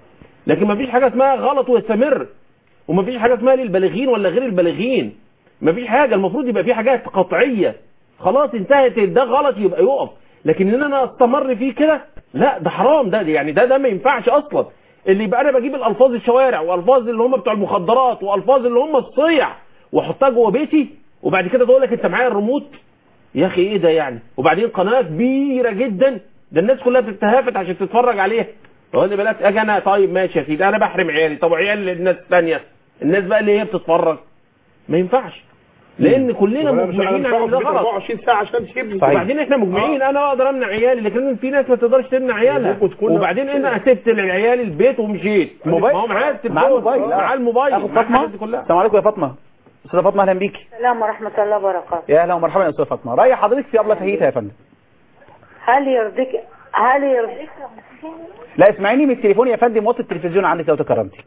لكن ما فيش حاجه اسمها غلط ويستمر وما فيش حاجه اسمها للبالغين ولا غير البالغين ما فيش حاجه المفروض يبقى في حاجات قطعيه خلاص انتهت ده غلط يبقى يقف لكن ان انا استمر فيه كده لا ده حرام ده يعني ده ده ما ينفعش اصلا اللي يبقى انا بجيب الالفاظ الشوارع والفاظ اللي هم بتوع المخدرات والفاظ اللي هم الصيع واحطها جوه بيتي وبعد كده تقول لك انت معايا الريموت يا اخي ايه ده يعني وبعدين قناه كبيره جدا ده الناس كلها بتتهافت عشان تتفرج عليها تقول لي بالك اجي انا طيب ماشي يا سيدي انا بحرم عيالي طب عيال الناس الثانيه الناس بقى اللي هي بتتفرج ما ينفعش لان كلنا وأنا مش- مجمعين أنا على مش ده هقعد في البيت غلط 24 ساعه عشان تجيب لي وبعدين احنا مجمعين انا اقدر امنع عيالي لكن في ناس ما تقدرش تمنع عيالها ممكن تكون- وبعدين انا سبت العيال البيت ومشيت موبايل ما هو معاه التليفون معاه الموبايل معاه الموبايل اخد معاه فاطمه الحاجات دي كلها السلام عليكم يا فاطمه استاذه فاطمه اهلا بيكي السلام ورحمة الله وبركاته يا اهلا ومرحبا يا استاذه فاطمه راي حضرتك في ابله فهيتها يا فندم هل يرضيك هل يرضيك لا اسمعيني من التليفون يا فندم وطي التلفزيون عندك لو تكرمتي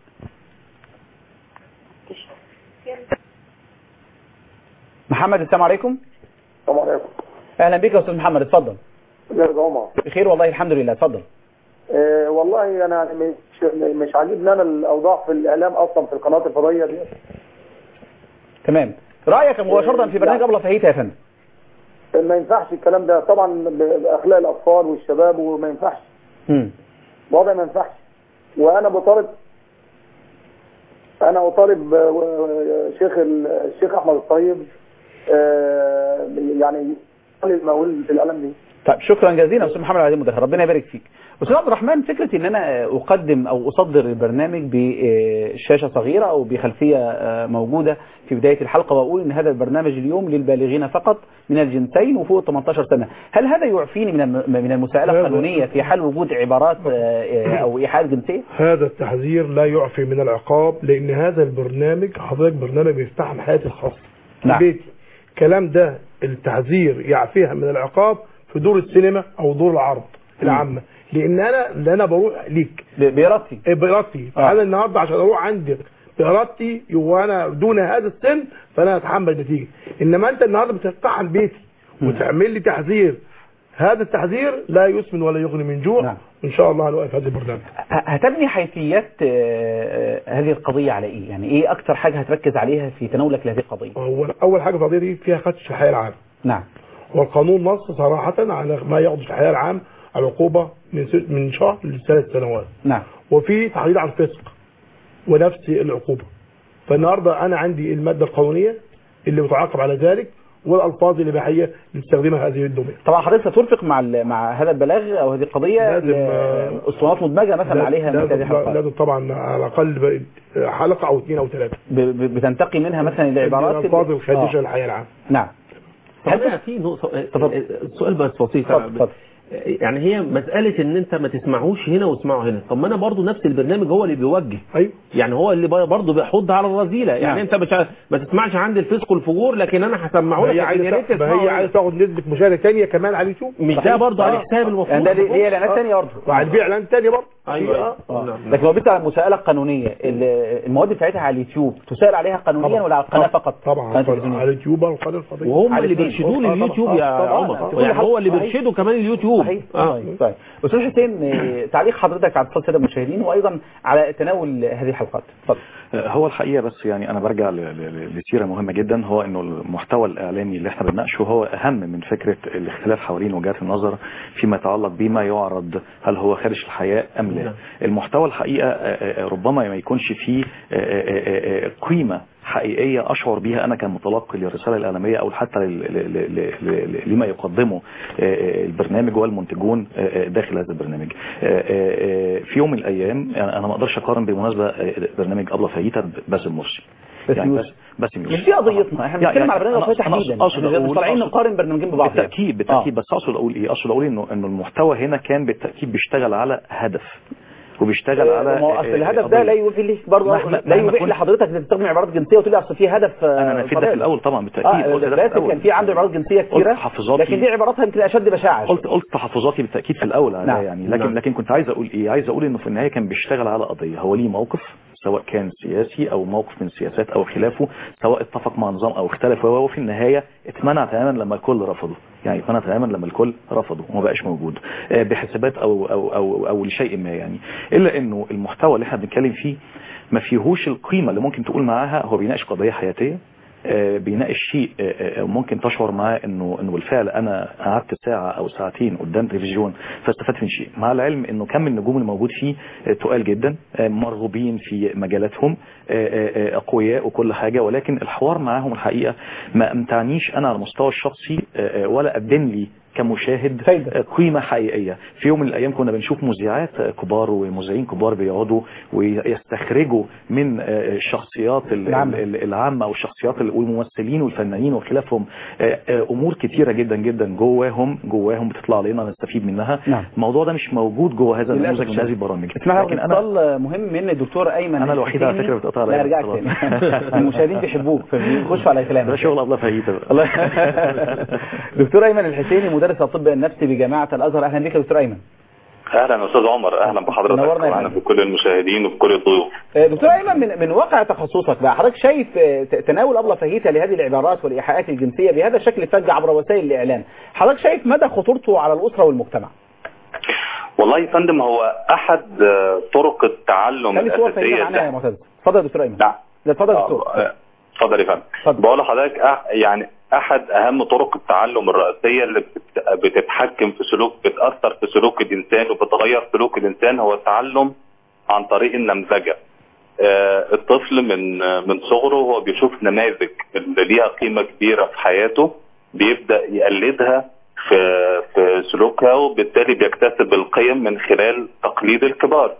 محمد السلام عليكم السلام عليكم اهلا بك يا استاذ محمد اتفضل ازيك يا عمر بخير والله الحمد لله اتفضل آه والله انا مش مش عاجبني انا الاوضاع في الاعلام اصلا في القنوات الفضائيه دي تمام رايك مباشره في برنامج ابله فهيتها يا فندم ما ينفعش الكلام ده طبعا باخلاق الاطفال والشباب وما ينفعش مم. وضع ما ينفعش وانا بطالب انا اطالب آه، شيخ ال- الشيخ احمد الطيب آه، يعني المقول في الاعلام دي طيب شكرا جزيلا استاذ محمد عزيز مدخل ربنا يبارك فيك استاذ عبد الرحمن فكره ان انا اقدم او اصدر البرنامج بشاشه صغيره او بخلفيه آه، موجوده في بدايه الحلقه واقول ان هذا البرنامج اليوم للبالغين فقط من الجنسين وفوق 18 سنه هل هذا يعفيني من الم- من المساءله القانونيه في حال وجود عبارات آه، آه، او ايحاءات جنسيه هذا التحذير لا يعفي من العقاب لان هذا البرنامج حضرتك برنامج بيفتح حياتي الخاصه نعم. في بيتي الكلام ده التحذير يعفيها من العقاب في دور السينما او دور العرض العامه لان انا اللي انا بروح ليك بارادتي بارادتي آه. فانا النهارده عشان اروح عندك بارادتي وانا دون هذا السن فانا اتحمل النتيجه انما انت النهارده بتفتح بيتي وتعمل لي تحذير هذا التحذير لا يسمن ولا يغني من جوع نعم. ان شاء الله هنوقف هذا البرنامج ه- هتبني حيثيات آه، آه، هذه القضيه على ايه يعني ايه اكثر حاجه هتركز عليها في تناولك لهذه القضيه أول, اول حاجه في القضيه دي فيها خدش الحياه العام نعم والقانون نص صراحه على ما يقضي في الحياه العام العقوبه من س- من شهر لثلاث سنوات نعم وفي تحديد على الفسق ونفس العقوبه فالنهارده انا عندي الماده القانونيه اللي بتعاقب على ذلك والالفاظ الاباحيه اللي تستخدمها هذه الدومين طبعا حضرتك سترفق مع ال- مع هذا البلاغ او هذه القضيه لازم، آه، اسطوانات مدمجه مثلا عليها مثل هذه لازم, الحلقات لازم طبعا على الاقل حلقه او اثنين او ثلاثه ب- ب- بتنتقي منها مثلا العبارات الالفاظ اللي- الخادشه آه. للحياه العامه نعم طب أنا في نقطة سؤال بس بسيط اتفضل، اتفضل. يعني هي مسألة ان انت ما تسمعوش هنا واسمعوا هنا طب ما انا برضو نفس البرنامج هو اللي بيوجه ايوه يعني هو اللي برضو بيحض على الرذيلة يعني نعم. انت مش ع- ما تسمعش عندي الفسق والفجور لكن انا هسمعه ما لك هي لكن يا ريت عايزه ما تسمعه هي هنا. عايزه تاخد نسبه مشاهده ثانيه كمان على اليوتيوب مش ده صحيح. برضو عليه آه. حساب المفروض يعني ده ليه اعلانات آه. ثانيه برضه وعلى البيع اعلان ثاني برضه ايوه آه. أيوة. آه. نعم. لكن لو بيت على المساءله القانونيه ال- المواد بتاعتها على اليوتيوب تسال عليها قانونيا طبعا. ولا على القناه طبعا. فقط طبعا قناة طبعا. تلفزيونية. على اليوتيوب والقناه الفضائيه وهم على اللي الاثنين. بيرشدوه آه، لليوتيوب طبعا. يا آه، طبعا. عمر في كل يعني حلقة. هو اللي صحيح. بيرشده كمان اليوتيوب صحيح اه طيب طيب استاذ حسين آه، تعليق حضرتك على اتصال الساده المشاهدين وايضا على تناول هذه الحلقات اتفضل هو الحقيقة بس يعني أنا برجع ل- ل- لسيرة مهمة جدا هو إنه المحتوى الإعلامي اللي إحنا بنناقشه هو أهم من فكرة الاختلاف حوالين وجهات النظر فيما يتعلق بما يعرض هل هو خارج الحياة أم لا نعم. المحتوى الحقيقة آه، آه، ربما ما يكونش فيه آه، آه، آه، قيمة حقيقية أشعر بها أنا كمتلقي للرسالة الإعلامية أو حتى لل- ل- ل- ل- لما يقدمه آه، آه، البرنامج والمنتجون آه، آه، داخل هذا البرنامج آه، آه، آه، في يوم من الأيام يعني أنا ما أقدرش أقارن بالمناسبة آه، برنامج أبلة فايتة باسم مرسي باسم يعني يوسف. بس باسم يوسف مش دي قضيتنا احنا يعني- بنتكلم على برنامج أنا- الوفاه أنا تحديدا أقصد احنا مش أقول- طالعين أقصد- نقارن برنامجين ببعض بالتأكيد بالتأكيد بس أقصد أقول إيه أقصد أقول إنه إنه المحتوى هنا كان بالتأكيد بيشتغل على هدف وبيشتغل على ما هو اصل آه، الهدف قضية. ده لا يوفي ليك برضه مهما- لا مهما يبيح كنت- لحضرتك انك تستخدم عبارات جنسيه وتقول لي اصل في هدف آه، انا نفيت ده في طبيعي. الاول طبعا بالتاكيد اه قلت ده في باسم الأول. كان في عنده عبارات جنسيه كثيره قلت تحفظاتي لكن دي عباراتها يمكن اشد بشاعه قلت قلت تحفظاتي بالتاكيد في الاول على نعم. يعني لكن نعم. لكن كنت عايز اقول ايه عايز اقول انه في النهايه كان بيشتغل على قضيه هو ليه موقف سواء كان سياسي او موقف من السياسات او خلافه سواء اتفق مع نظام او اختلف وهو في النهايه اتمنع تماما لما الكل رفضه يعني اتمنع تماما لما الكل رفضه وما بقاش موجود آه، بحسابات او او او او لشيء ما يعني الا انه المحتوى اللي احنا بنتكلم فيه ما فيهوش القيمه اللي ممكن تقول معاها هو بيناقش قضيه حياتيه آه، بيناقش شيء آه، آه، ممكن تشعر معاه انه انه بالفعل انا قعدت ساعه او ساعتين قدام تلفزيون فاستفدت من شيء مع العلم انه كم النجوم الموجود فيه آه، تقال جدا آه، مرغوبين في مجالاتهم آه، آه، آه، اقوياء وكل حاجه ولكن الحوار معاهم الحقيقه ما امتعنيش انا على المستوى الشخصي آه، آه، ولا قدم لي كمشاهد آه، قيمة حقيقية في يوم من الأيام كنا بنشوف مذيعات آه، كبار ومذيعين كبار بيقعدوا ويستخرجوا من آه، الشخصيات ال- العامة. ال- العامة والشخصيات ال- والممثلين والفنانين وخلافهم آه، آه، أمور كتيرة جدا جدا جواهم جواهم بتطلع علينا نستفيد منها نعم. الموضوع ده مش موجود جوه هذا للأسف النموذج من الشديد. هذه البرامج اسمح لي لكن انا اتصال مهم من الدكتور ايمن أنا الوحيد على الحسيني. فكرة بتقطع لا عليا ارجعك الاتصالات. تاني المشاهدين بيحبوك فبيخشوا على كلامك ده شغل الله فهيته بقى. الله دكتور ايمن الحسيني مدرس الطب النفسي بجامعه الازهر اهلا بك يا دكتور ايمن اهلا استاذ عمر اهلا بحضرتك نورنا يا واهلا فندم. بكل المشاهدين وبكل الضيوف آه، دكتور ايمن من من واقع تخصصك بقى حضرتك شايف آه، ت- تناول ابله فهيته لهذه العبارات والايحاءات الجنسيه بهذا الشكل فج عبر وسائل الاعلام حضرتك شايف مدى خطورته على الاسره والمجتمع والله يا فندم هو احد آه، طرق التعلم خلي صور فهيته الاساسيه معانا يا معتز اتفضل يا دكتور ايمن نعم لا اتفضل يا دكتور آه، اتفضل يا فندم بقول لحضرتك أح- يعني احد اهم طرق التعلم الرئيسيه اللي بت- بتتحكم في سلوك بتاثر في سلوك الانسان وبتغير سلوك الانسان هو التعلم عن طريق النمذجه آه، الطفل من آه، من صغره هو بيشوف نماذج اللي ليها قيمه كبيره في حياته بيبدا يقلدها في في سلوكها وبالتالي بيكتسب القيم من خلال تقليد الكبار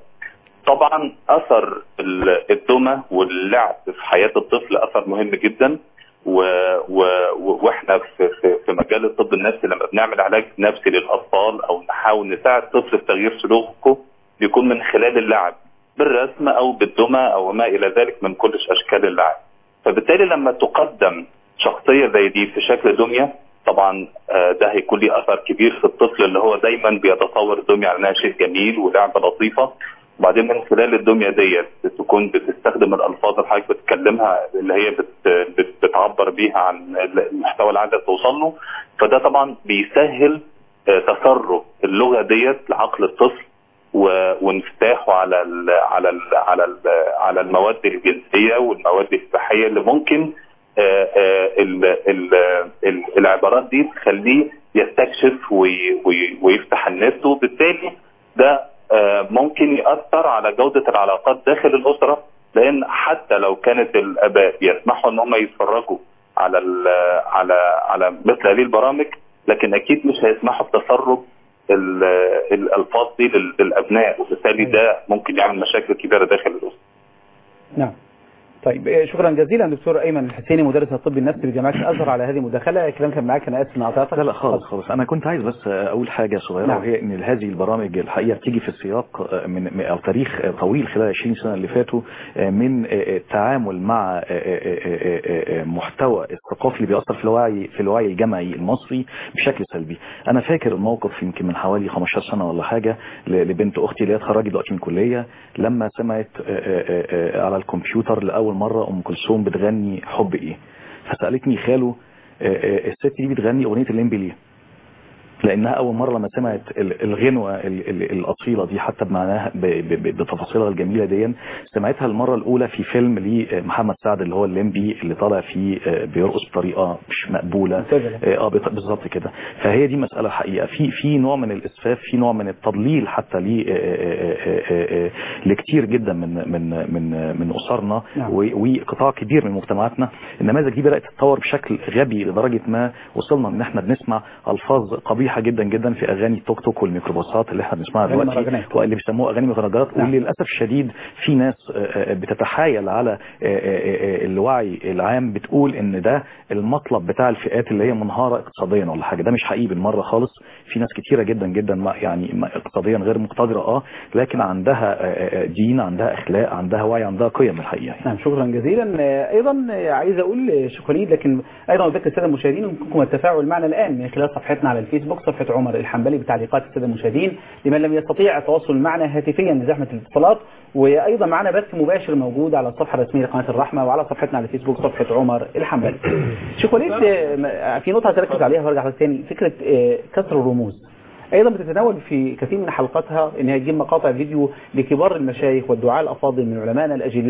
طبعا اثر ال- الدمى واللعب في حياه الطفل اثر مهم جدا و... و... و- واحنا في... في... في مجال الطب النفسي لما بنعمل علاج نفسي للاطفال او نحاول نساعد الطفل في تغيير سلوكه بيكون من خلال اللعب بالرسم او بالدمى او ما الى ذلك من كل اشكال اللعب فبالتالي لما تقدم شخصيه زي دي في شكل دميه طبعا آه، ده هيكون ليه اثر كبير في الطفل اللي هو دايما بيتصور الدميه على انها شيء جميل ولعبه لطيفه وبعدين من خلال الدميه ديت تكون بتستخدم الالفاظ اللي حضرتك بتتكلمها اللي هي بت بت بتعبر بيها عن المحتوى اللي عايزه توصل له فده طبعا بيسهل آه، تسرب اللغه ديت لعقل الطفل و- وانفتاحه على ال على ال على ال على المواد الجنسيه والمواد الاباحيه اللي ممكن آه، آه، ال- ال- ال- العبارات دي تخليه يستكشف وي- وي- ويفتح النت وبالتالي ده آه، ممكن يأثر على جودة العلاقات داخل الأسرة لأن حتى لو كانت الآباء يسمحوا إن هم يتفرجوا على ال على على مثل هذه البرامج لكن أكيد مش هيسمحوا بتسرب ال- الألفاظ دي لل- للأبناء وبالتالي ده ممكن يعمل مشاكل كبيرة داخل الأسرة نعم طيب آه، شكرا جزيلا دكتور ايمن الحسيني مدرس الطب النفسي بجامعه الازهر على هذه المداخله الكلام كان معاك انا اسف ان قطعتك لا لا خالص خالص انا كنت عايز بس اقول حاجه صغيره نعم. وهي ان هذه البرامج الحقيقه بتيجي في سياق من من- او تاريخ طويل خلال 20 سنه اللي فاتوا من التعامل مع محتوى الثقافي اللي بيأثر في الوعي في الوعي الجمعي المصري بشكل سلبي انا فاكر الموقف يمكن من حوالي 15 سنه ولا حاجه ل- لبنت اختي اللي هي اتخرجت دلوقتي من الكليه لما سمعت على الكمبيوتر لاول مره ام كلثوم بتغني حب ايه فسالتني خاله آه، آه، الست دي بتغني اغنيه الليمبي ليه لانها اول مره لما سمعت ال- الغنوه ال- ال- الاصيله دي حتى بمعناها ب- ب- ب- بتفاصيلها الجميله دي سمعتها المره الاولى في فيلم لمحمد سعد اللي هو الليمبي اللي طالع فيه آه، بيرقص بطريقه مش مقبوله مبتذلة. اه بت- بالظبط كده فهي دي مساله حقيقه في في نوع من الاسفاف في نوع من التضليل حتى ل لكتير جدا من من من من اسرنا نعم. و- وقطاع كبير من مجتمعاتنا النماذج دي بدات تتطور بشكل غبي لدرجه ما وصلنا ان احنا بنسمع الفاظ قبيحه جدا جدا في اغاني التوك توك والميكروباصات اللي احنا بنسمعها أغاني دلوقتي مهرجانات. واللي بيسموها اغاني مهرجانات نعم. وللاسف الشديد في ناس آه، آه، بتتحايل على آه، آه، آه، الوعي العام بتقول ان ده المطلب بتاع الفئات اللي هي منهاره اقتصاديا ولا حاجه ده مش حقيقي بالمره خالص في ناس كتيره جدا جدا ما- يعني ما- اقتصاديا غير مقتدره اه لكن عندها آه، آه، دين عندها اخلاق عندها وعي عندها قيم الحقيقه نعم شكرا جزيلا آه، ايضا آه، عايز اقول آه، شكرا ليك لكن ايضا اذكر الساده المشاهدين يمكنكم التفاعل معنا الان من خلال صفحتنا على الفيسبوك صفحه عمر الحنبلي بتعليقات الساده المشاهدين لمن لم يستطيع التواصل معنا هاتفيا لزحمه الاتصالات وايضا معنا بث مباشر موجود على الصفحه الرسميه لقناه الرحمه وعلى صفحتنا على الفيسبوك صفحه عمر الحنبلي شيخ وليد آه، م- في نقطه هتركز عليها وارجع لك تاني فكره آه، كسر الرموز ايضا بتتناول في كثير من حلقاتها انها تجيب مقاطع فيديو لكبار المشايخ والدعاء الافاضل من علمائنا الاجلاء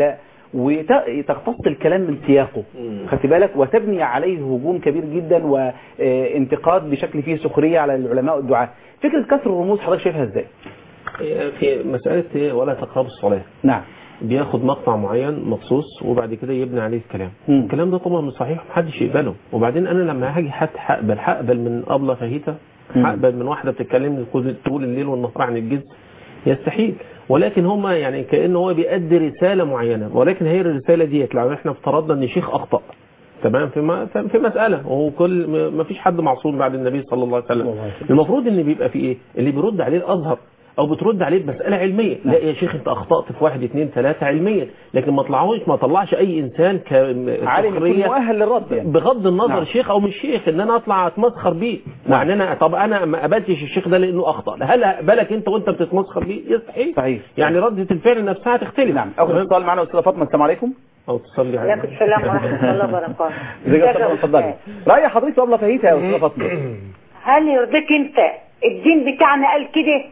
وتقتص الكلام من سياقه خدت بالك وتبني عليه هجوم كبير جدا وانتقاد بشكل فيه سخريه على العلماء والدعاة فكره كسر الرموز حضرتك شايفها ازاي في مسألة إيه؟ ولا تقربوا الصلاة نعم بياخد مقطع معين مخصوص وبعد كده يبني عليه الكلام مم. الكلام ده طبعا مش صحيح محدش يقبله وبعدين انا لما هاجي حتى هقبل هقبل من ابله فهيته مم. هقبل من واحده بتتكلم طول- طول الليل والنهار عن الجنس يستحيل ولكن هما يعني كانه هو بيأدي رساله معينه ولكن هي الرساله ديت لو احنا افترضنا ان شيخ اخطا تمام في م- في مساله وهو كل ما فيش حد معصوم بعد النبي صلى الله عليه وسلم المفروض ان بيبقى في ايه اللي بيرد عليه الازهر او بترد عليه بمساله علميه لا يا شيخ انت اخطات في واحد اثنين ثلاثه علميا لكن ما طلعوش ما طلعش اي انسان عالم يكون كسخريه مؤهل للرد يعني بغض النظر نعم. شيخ او مش شيخ ان انا اطلع اتمسخر بيه يعني انا طب انا ما قبلتش الشيخ ده لانه اخطا هل اقبلك انت وانت بتتمسخر بيه يستحيل صحيح يعني ردة الفعل نفسها تختلف نعم اخذ اتصال معنا استاذه فاطمه السلام عليكم او تصلي عليكم السلام ورحمة الله وبركاته ازيك يا استاذه اتفضلي راي حضرتك في ابله فهيته يا استاذه فاطمه هل يرضيك انت الدين بتاعنا قال كده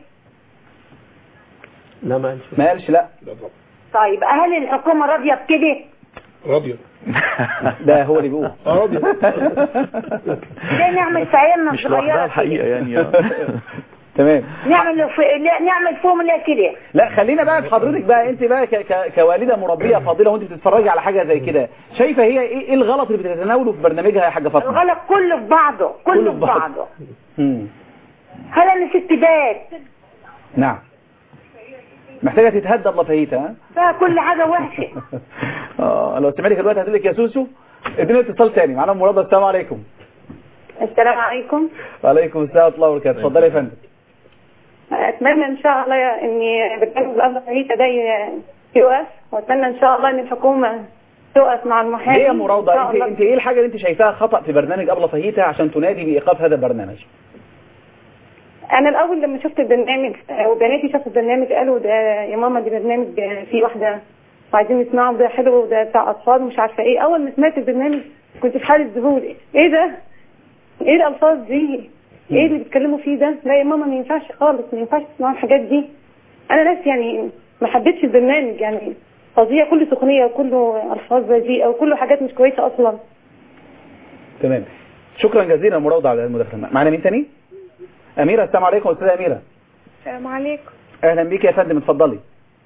لا ما قالش ما قالش لا طيب هل الحكومة راضية بكده راضية ده هو اللي بيقول راضية ليه نعمل في عيالنا مش لوحدها الصغيرة الحقيقة يعني تمام نعمل في... لا، نعمل فيهم لا كده لا خلينا بقى في حضرتك بقى انت بقى ك... ك... كوالده مربيه فاضله وانت بتتفرجي على حاجه زي كده شايفه هي ايه ايه الغلط اللي بتتناوله في برنامجها يا حاجه فاطمه الغلط كله في بعضه كله في بعضه مم. هل انا ست بيت نعم محتاجه تتهدى ابله فهيته ها فيها كل حاجة وحشة اه لو سمعتك دلوقتي هتقول لك يا سوسو ادينا اتصال تاني معانا ام مراد السلام عليكم السلام عليكم وعليكم السلام ورحمه الله وبركاته اتفضلي يا فندم اتمنى ان شاء الله ان برنامج الأرض الحديثة ده يقف واتمنى ان شاء الله ان الحكومة تقف مع المحامي ليه يا إن مراوضه شاء انت الله. انت ايه الحاجه اللي انت شايفاها خطا في برنامج ابله فهيته عشان تنادي بايقاف هذا البرنامج انا الاول لما شفت البرنامج وبناتي شافوا البرنامج قالوا ده يا ماما دي برنامج فيه واحده وعايزين نسمعه ده حلو وده بتاع اطفال ومش عارفه ايه اول ما سمعت البرنامج كنت في حاله ذهول ايه ده ايه الالفاظ دي ايه اللي بيتكلموا فيه ده لا يا ماما ما ينفعش خالص ما ينفعش تسمعوا الحاجات دي انا ناس يعني ما حبيتش البرنامج يعني فظيع كله سخنيه وكله الفاظ بذيئه وكله حاجات مش كويسه اصلا تمام شكرا جزيلا يا مراوضه على المداخله معانا مين تاني اميره السلام عليكم استاذه اميره السلام عليكم اهلا بيك يا فندم اتفضلي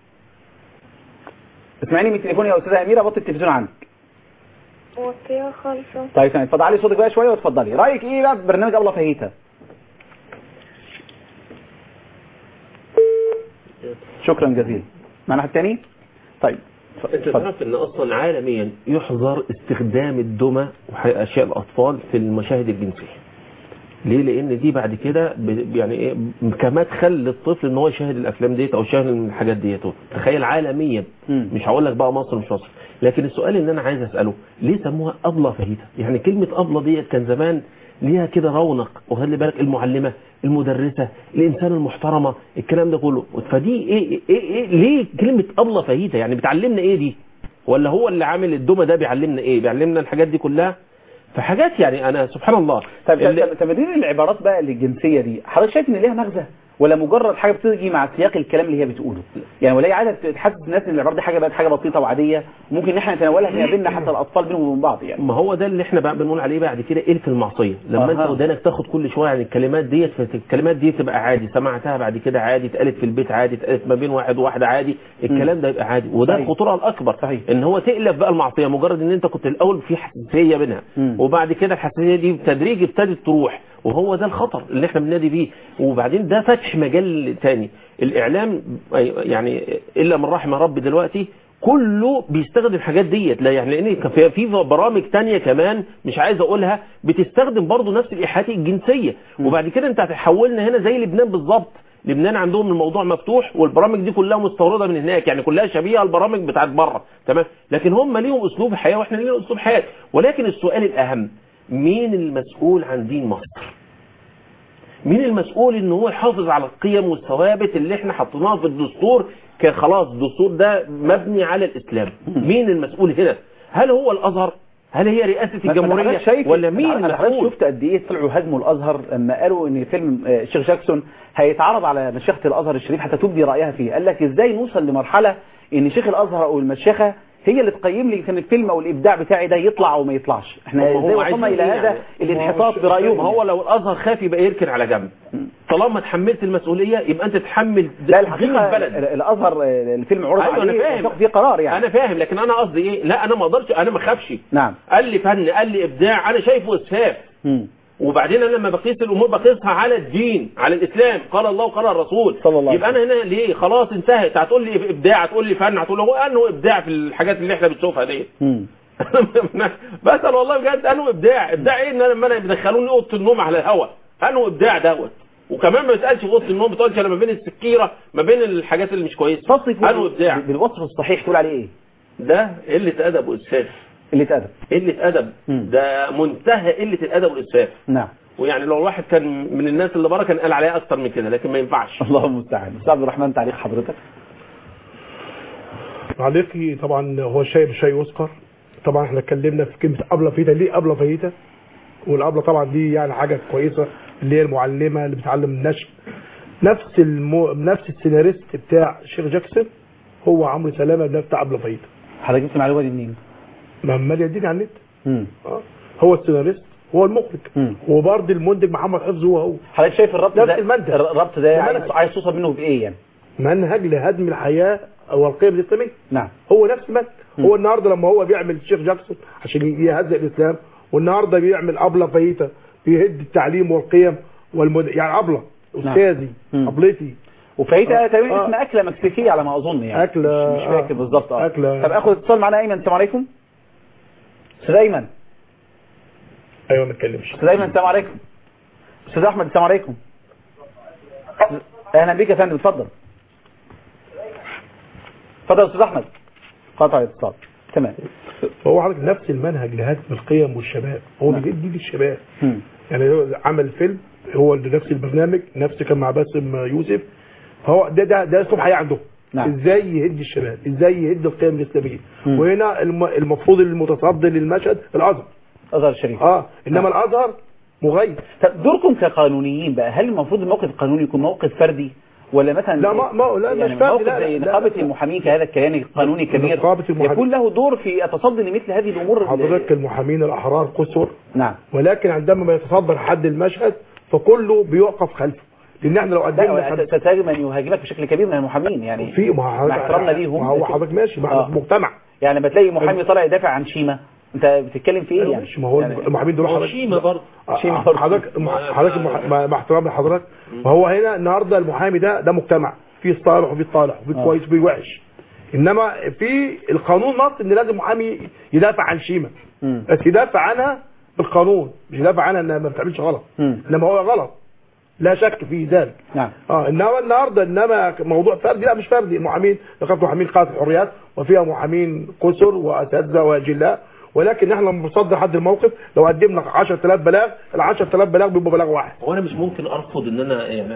اسمعيني من التليفون يا استاذه اميره بطل التلفزيون عندك وطيها خالصة طيب تمام اتفضلي علي صوتك بقى شويه واتفضلي رايك ايه بقى في برنامج ابله فهيته شكرا جزيلا معنا حد تاني طيب انت تعرف ان اصلا عالميا يحظر استخدام الدمى واشياء الاطفال في المشاهد الجنسيه ليه لان دي بعد كده ب- يعني ايه كمدخل للطفل ان هو يشاهد الافلام ديت او يشاهد الحاجات ديت تخيل عالميا مش هقول لك بقى مصر مش مصر لكن السؤال اللي انا عايز اساله ليه سموها ابله فهيته يعني كلمه ابله ديت كان زمان ليها كده رونق وخلي بالك المعلمه المدرسه الانسان المحترمه الكلام ده كله فدي ايه ايه, إيه ليه كلمه ابله فهيته يعني بتعلمنا ايه دي ولا هو اللي عامل الدمى ده بيعلمنا ايه بيعلمنا الحاجات دي كلها فحاجات يعني انا سبحان الله طب اللي- طب- تمرين العبارات بقى الجنسيه دي حضرتك شايف ان ليها مغزى ولا مجرد حاجه بتيجي مع سياق الكلام اللي هي بتقوله يعني ولا هي عايزه تحسس الناس ان العباره دي حاجه بقت حاجه بسيطه وعاديه ممكن ان احنا نتناولها ما بيننا حتى الاطفال بينهم وبين بعض يعني ما هو ده اللي احنا بقى بنقول عليه بعد كده الف المعصيه لما انت أها. ودانك تاخد كل شويه عن الكلمات ديت فالكلمات دي تبقى عادي سمعتها بعد كده عادي اتقالت في البيت عادي اتقالت ما بين واحد وواحده عادي الكلام ده يبقى عادي وده صحيح. الخطوره الاكبر صحيح. ان هو تقلب بقى المعصيه مجرد ان انت كنت الاول في حساسيه منها مم. وبعد كده الحساسيه دي بالتدريج ابتدت تروح وهو ده الخطر اللي احنا بننادي بيه وبعدين ده فتح مجال تاني الاعلام يعني الا من رحم ربي دلوقتي كله بيستخدم الحاجات ديت لا يعني لان كان في- في برامج تانية كمان مش عايز اقولها بتستخدم برضو نفس الايحاءات الجنسيه وبعد كده انت هتحولنا هنا زي لبنان بالظبط لبنان عندهم الموضوع مفتوح والبرامج دي كلها مستورده من هناك يعني كلها شبيهه البرامج بتاعت بره تمام لكن هم ليهم اسلوب حياه واحنا لينا اسلوب حياه ولكن السؤال الاهم مين المسؤول عن دين مصر مين المسؤول ان هو يحافظ على القيم والثوابت اللي احنا حطيناها في الدستور كخلاص الدستور ده مبني على الاسلام مين المسؤول هنا هل هو الازهر هل هي رئاسه ما- ما الجمهوريه حضرتك شايف ولا مين انا حضرتك المسؤول شفت قد ايه طلعوا هاجموا الازهر لما قالوا ان فيلم آه، الشيخ جاكسون هيتعرض على مشيخه الازهر الشريف حتى تبدي رايها فيه قال لك ازاي نوصل لمرحله ان شيخ الازهر او المشيخه هي اللي تقيم لي كان الفيلم او الابداع بتاعي ده يطلع او ما يطلعش احنا هو- ازاي هو وصلنا عايز الى إيه هذا يعني؟ الانحطاط ما برايهم هو لو الازهر خاف يبقى يركن على جنب طالما تحملت المسؤوليه يبقى انت تتحمل لا دين الحقيقه البلد ال- الازهر آه، الفيلم عرض ايوه انا عليه فاهم وثق فيه قرار يعني انا فاهم لكن انا قصدي ايه لا انا ما اقدرش انا ما اخافش نعم قال لي فن قال لي ابداع انا شايفه اسفاف مم. وبعدين انا لما بقيس الامور بقيسها على الدين على الاسلام قال الله وقال الرسول صلى الله عليه يبقى انا هنا ليه خلاص انتهت هتقول لي ابداع هتقول لي فن هتقول لي هو انه ابداع في الحاجات اللي احنا بنشوفها دي مم. بسال والله بجد انه ابداع ابداع ايه ان انا لما انا بيدخلوني اوضه النوم على الهواء انه ابداع دوت وكمان ما بتقالش في اوضه النوم بتقولش انا ما بين السكيره ما بين الحاجات اللي مش كويسه تصف انه ابداع بالوصف الصحيح تقول عليه ايه ده قله ادب واسفاف قله ادب قله ادب ده منتهى قله الادب والاسفاف نعم ويعني لو الواحد كان من الناس اللي بره كان قال عليها اكتر من كده لكن ما ينفعش الله المستعان استاذ عبد الرحمن تعليق حضرتك تعليقي طبعا هو شيء بشيء يذكر طبعا احنا اتكلمنا في كلمه ابله فيتا ليه ابله فيتا والابله طبعا دي يعني حاجه كويسه اللي هي المعلمه اللي بتعلم النشء نفس المو... نفس السيناريست بتاع شيخ جاكسون هو عمرو سلامه ده بتاع ابله فيتا حضرتك جبت المعلومه دي منين؟ محمد يديني على النت مم. اه هو السيناريست هو المخرج مم. وبرضه المنتج محمد حفظ هو هو حضرتك شايف الربط نفس ده المنهج الربط ده المنهج. عايز عايز توصل منه بايه يعني؟ منهج لهدم الحياه او القيم الاسلاميه نعم هو نفس المنهج هو النهارده لما هو بيعمل الشيخ جاكسون عشان يهزئ الاسلام والنهارده بيعمل ابله فايته بيهد التعليم والقيم والمد... يعني ابله استاذي ابلتي وفايته تقريبا آه. اسمها اكله مكسيكيه على ما اظن يعني أكلة- مش, مش فاكر بالظبط اه أكلة- طب اخد اتصال معانا ايمن السلام عليكم استاذ ايمن ايوه ما اتكلمش استاذ ايمن السلام عليكم استاذ احمد السلام عليكم اهلا بيك يا فندم اتفضل اتفضل يا استاذ احمد قطع الاتصال تمام فهو حضرتك نفس المنهج لهدم القيم والشباب هو نعم. بيدي للشباب مم. يعني هو عمل فيلم هو اللي نفس البرنامج نفس كان مع باسم يوسف هو ده ده ده اسلوب حياه عندهم نعم. ازاي يهد الشباب ازاي يهد القيم الاسلاميه مم. وهنا الم- المفروض المتصدر للمشهد الازهر ازهر الشريف اه انما نعم. الازهر مغير طب دوركم كقانونيين بقى هل المفروض الموقف القانوني يكون موقف فردي ولا مثلا لا، ما- ما- لا، يعني مش فردي، موقف لا، زي لا، نقابه لا. المحامين كهذا الكيان القانوني الكبير نقابة المحامين. يكون له دور في التصدي لمثل هذه الامور حضرتك المحامين الاحرار قصر نعم ولكن عندما ما يتصدر حد المشهد فكله بيوقف خلفه لان احنا لو قدمنا لا خمس- تتهاجم من يهاجمك بشكل كبير من المحامين يعني في مع مع حضرتك احترامنا ليهم ما هو لكن- حضرتك ماشي مع آه. المجتمع يعني لما تلاقي محامي طالع يدافع عن شيمة انت بتتكلم في ايه يعني ماشي ما هو يعني المحامين دول حضرتك شيمة برضه شيمة آه، برضه. حضرتك حضرتك المح- مع مع احترامي لحضرتك ما هو هنا النهارده المحامي ده ده مجتمع فيه صالح وفيه طالح وفيه آه. كويس وفيه وحش انما في القانون نص ان لازم محامي يدافع عن شيمه مم. بس يدافع عنها بالقانون مش يدافع عنها انها ما بتعملش غلط مم. انما هو غلط لا شك في ذلك نعم اه انما النهارده انما موضوع فردي لا مش فردي المحامين نقابه محامين قاده الحريات وفيها محامين كسر واساتذه واجلاء ولكن احنا لما بنصدر حد الموقف لو قدمنا 10000 بلاغ ال 10000 بلاغ بيبقى بلاغ واحد هو انا مش ممكن ارفض ان انا يعني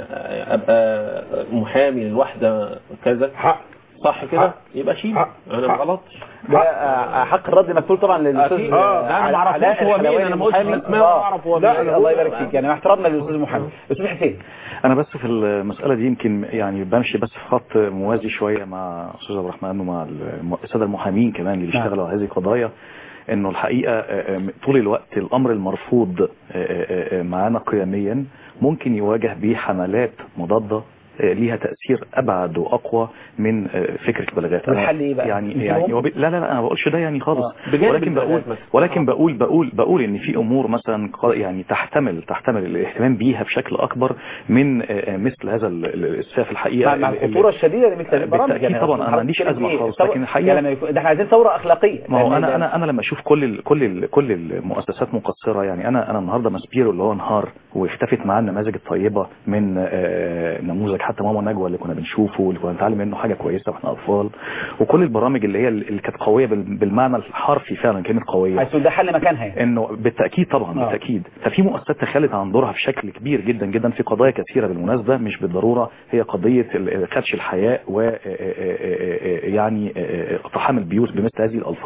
ابقى محامي للواحده كذا حق صح كده حق. يبقى شيل حق. انا ما حق. غلطتش ده آه، حق الرد مكتوب طبعا للاستاذ أكيد. آه، لا، أنا ما علاء أعرفوش هو مين، الحلواني أنا ما قلتش المحامي. أسماء آه. ولا أعرف هو لا مين. الله يبارك فيك يعني مع احترامنا للاستاذ المحامي استاذ حسين انا بس في المساله دي يمكن يعني بمشي بس في خط موازي شويه مع استاذ عبد الرحمن ومع الم- الساده المحامين كمان اللي بيشتغلوا على هذه القضايا انه الحقيقه آه، آه، طول الوقت الامر المرفوض آه، آه، آه، معانا قيميا ممكن يواجه به حملات مضاده آه، ليها تاثير ابعد واقوى من آه، فكره بلاغات أنا والحل إيه بقى؟ يعني نسيبهم؟ يعني وب- لا لا لا انا ما بقولش ده يعني خالص آه. بجانب ولكن بقول البلاغات مثلا. ولكن بقول بقول بقول ان في امور مثلا ق- يعني تحتمل تحتمل الاهتمام بيها بشكل اكبر من آه، آه، مثل هذا ال- ال- الاسفاف الحقيقه مع, مع ال- ال- الخطوره الشديده لمثل هذه البرامج بالتأكيد طبعا انا ما عنديش ازمه خالص لكن الحقيقه يعني لما يكون- ده احنا عايزين ثوره اخلاقيه ما هو لأن انا ده- انا انا لما اشوف كل ال كل ال كل المؤسسات مقصره يعني انا انا النهارده ماسبيرو اللي هو انهار واختفت معاه النماذج الطيبه من آه، نموذج حتى ماما نجوى اللي كنا بنشوفه واللي كنا بنتعلم منه حاجه كويسه واحنا اطفال وكل البرامج اللي هي اللي كانت قويه بال- بالمعنى الحرفي فعلا كانت قويه عايز تقول ده حل مكانها يعني انه بالتاكيد طبعا آه. بالتاكيد ففي مؤسسات تخلت عن دورها بشكل كبير جدا جدا في قضايا كثيره بالمناسبه مش بالضروره هي قضيه ال- خدش الحياء و يعني اقتحام البيوت بمثل هذه الالفاظ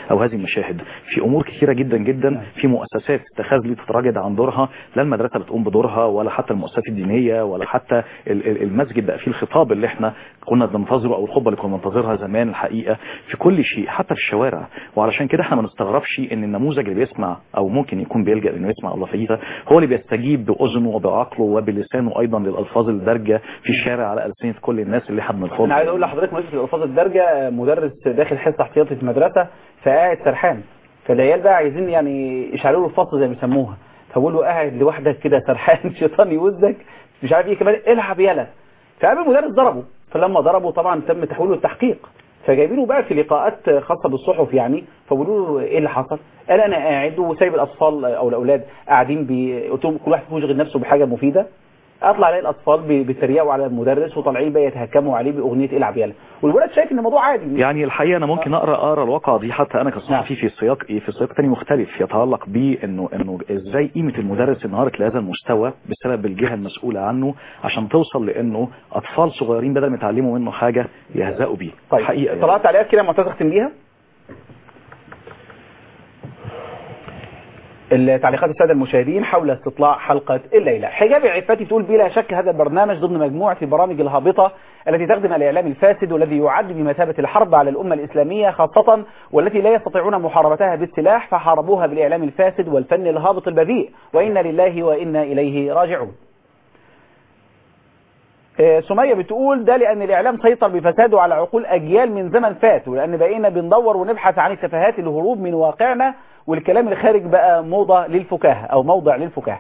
او هذه المشاهد في امور كثيره جدا جدا في مؤسسات اتخاذ لي تتراجع عن دورها لا المدرسه بتقوم بدورها ولا حتى المؤسسات الدينيه ولا حتى ال- ال- المسجد بقى فيه الخطاب اللي احنا كنا بننتظره او الخطبه اللي كنا بننتظرها زمان الحقيقه في كل شيء حتى في الشوارع وعلشان كده احنا ما نستغربش ان النموذج اللي بيسمع او ممكن يكون بيلجا انه يسمع الله فيها هو اللي بيستجيب باذنه وبعقله وبلسانه ايضا للالفاظ الدارجه في الشارع على السنه كل الناس اللي احنا بنرفضها انا عايز اقول لحضرتك مدرسه الالفاظ الدارجه مدرس داخل حصه احتياطي في مدرسه فقاعد سرحان فالعيال بقى عايزين يعني يشعلوا له الفصل زي ما بيسموها فبقول له قاعد لوحدك كده سرحان شيطان يوزك مش عارف ايه كمان العب يلا فقام المدرس ضربه فلما ضربه طبعا تم تحويله التحقيق فجايبينه بقى في لقاءات خاصه بالصحف يعني فبيقولوا له ايه اللي حصل؟ قال انا قاعد وسايب الاطفال او الاولاد قاعدين بي... قلت لهم كل واحد فيهم يشغل نفسه بحاجه مفيده اطلع الاقي الاطفال بي- بيتريقوا على المدرس وطالعين بقى يتهكموا عليه باغنيه العب يلا والولد شايف ان الموضوع عادي يعني الحقيقه انا ممكن اقرا اقرا الواقعه دي حتى انا كصحفي في سياق في سياق تاني مختلف يتعلق بانه انه ازاي قيمه المدرس انهارت لهذا المستوى بسبب الجهه المسؤوله عنه عشان توصل لانه اطفال صغيرين بدل ما يتعلموا منه حاجه يهزأوا بيه طيب حقيقه يعني. طلعت تعليقات كده معتز اختم بيها التعليقات الساده المشاهدين حول استطلاع حلقه الليله حجابي عفتي تقول بلا شك هذا البرنامج ضمن مجموعه البرامج الهابطه التي تخدم الاعلام الفاسد والذي يعد بمثابه الحرب على الامه الاسلاميه خاصه والتي لا يستطيعون محاربتها بالسلاح فحاربوها بالاعلام الفاسد والفن الهابط البذيء وانا لله وانا اليه راجعون آه، سمية بتقول ده لأن الإعلام سيطر بفساده على عقول أجيال من زمن فات ولأن بقينا بندور ونبحث عن التفاهات الهروب من واقعنا والكلام الخارج بقى موضة للفكاهة أو موضع للفكاهة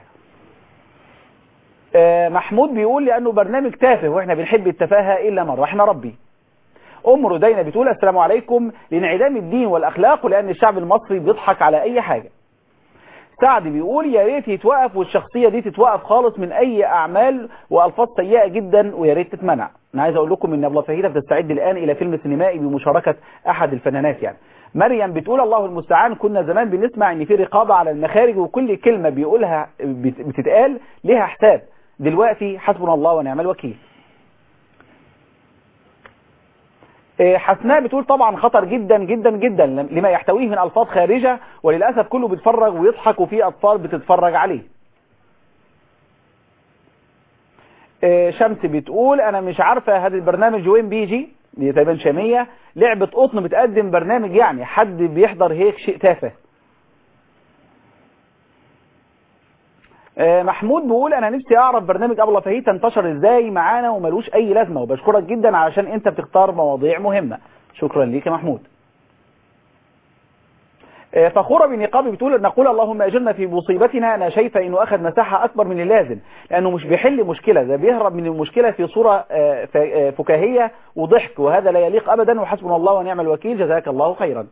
آه، محمود بيقول لأنه برنامج تافه وإحنا بنحب التفاهة إلا من رحنا ربي أم ردينة بتقول السلام عليكم لانعدام الدين والأخلاق ولأن الشعب المصري بيضحك على أي حاجة سعد بيقول يا ريت يتوقف والشخصية دي تتوقف خالص من أي أعمال وألفاظ سيئة جدا ويا ريت تتمنع أنا عايز أقول لكم إن أبلة فهيدة بتستعد الآن إلى فيلم سينمائي بمشاركة أحد الفنانات يعني مريم بتقول الله المستعان كنا زمان بنسمع إن في رقابة على المخارج وكل كلمة بيقولها بت- بتتقال ليها حساب دلوقتي حسبنا الله ونعم الوكيل إيه، حسناء بتقول طبعا خطر جدا جدا جدا لما يحتويه من الفاظ خارجه وللاسف كله بيتفرج ويضحك وفي اطفال بتتفرج عليه إيه، شمس بتقول انا مش عارفه هذا البرنامج وين بيجي دي تقريبا شاميه لعبه قطن بتقدم برنامج يعني حد بيحضر هيك شيء تافه آه، محمود بيقول انا نفسي اعرف برنامج ابله فهيت انتشر ازاي معانا وملوش اي لازمه وبشكرك جدا علشان انت بتختار مواضيع مهمه شكرا ليك يا محمود آه، فخورة بنقابي بتقول نقول اللهم اجرنا في مصيبتنا انا شايفه انه اخذ مساحه اكبر من اللازم لانه مش بيحل مشكله ده بيهرب من المشكله في صوره آه، ف- آه، فكاهيه وضحك وهذا لا يليق ابدا وحسبنا الله ونعم الوكيل جزاك الله خيرا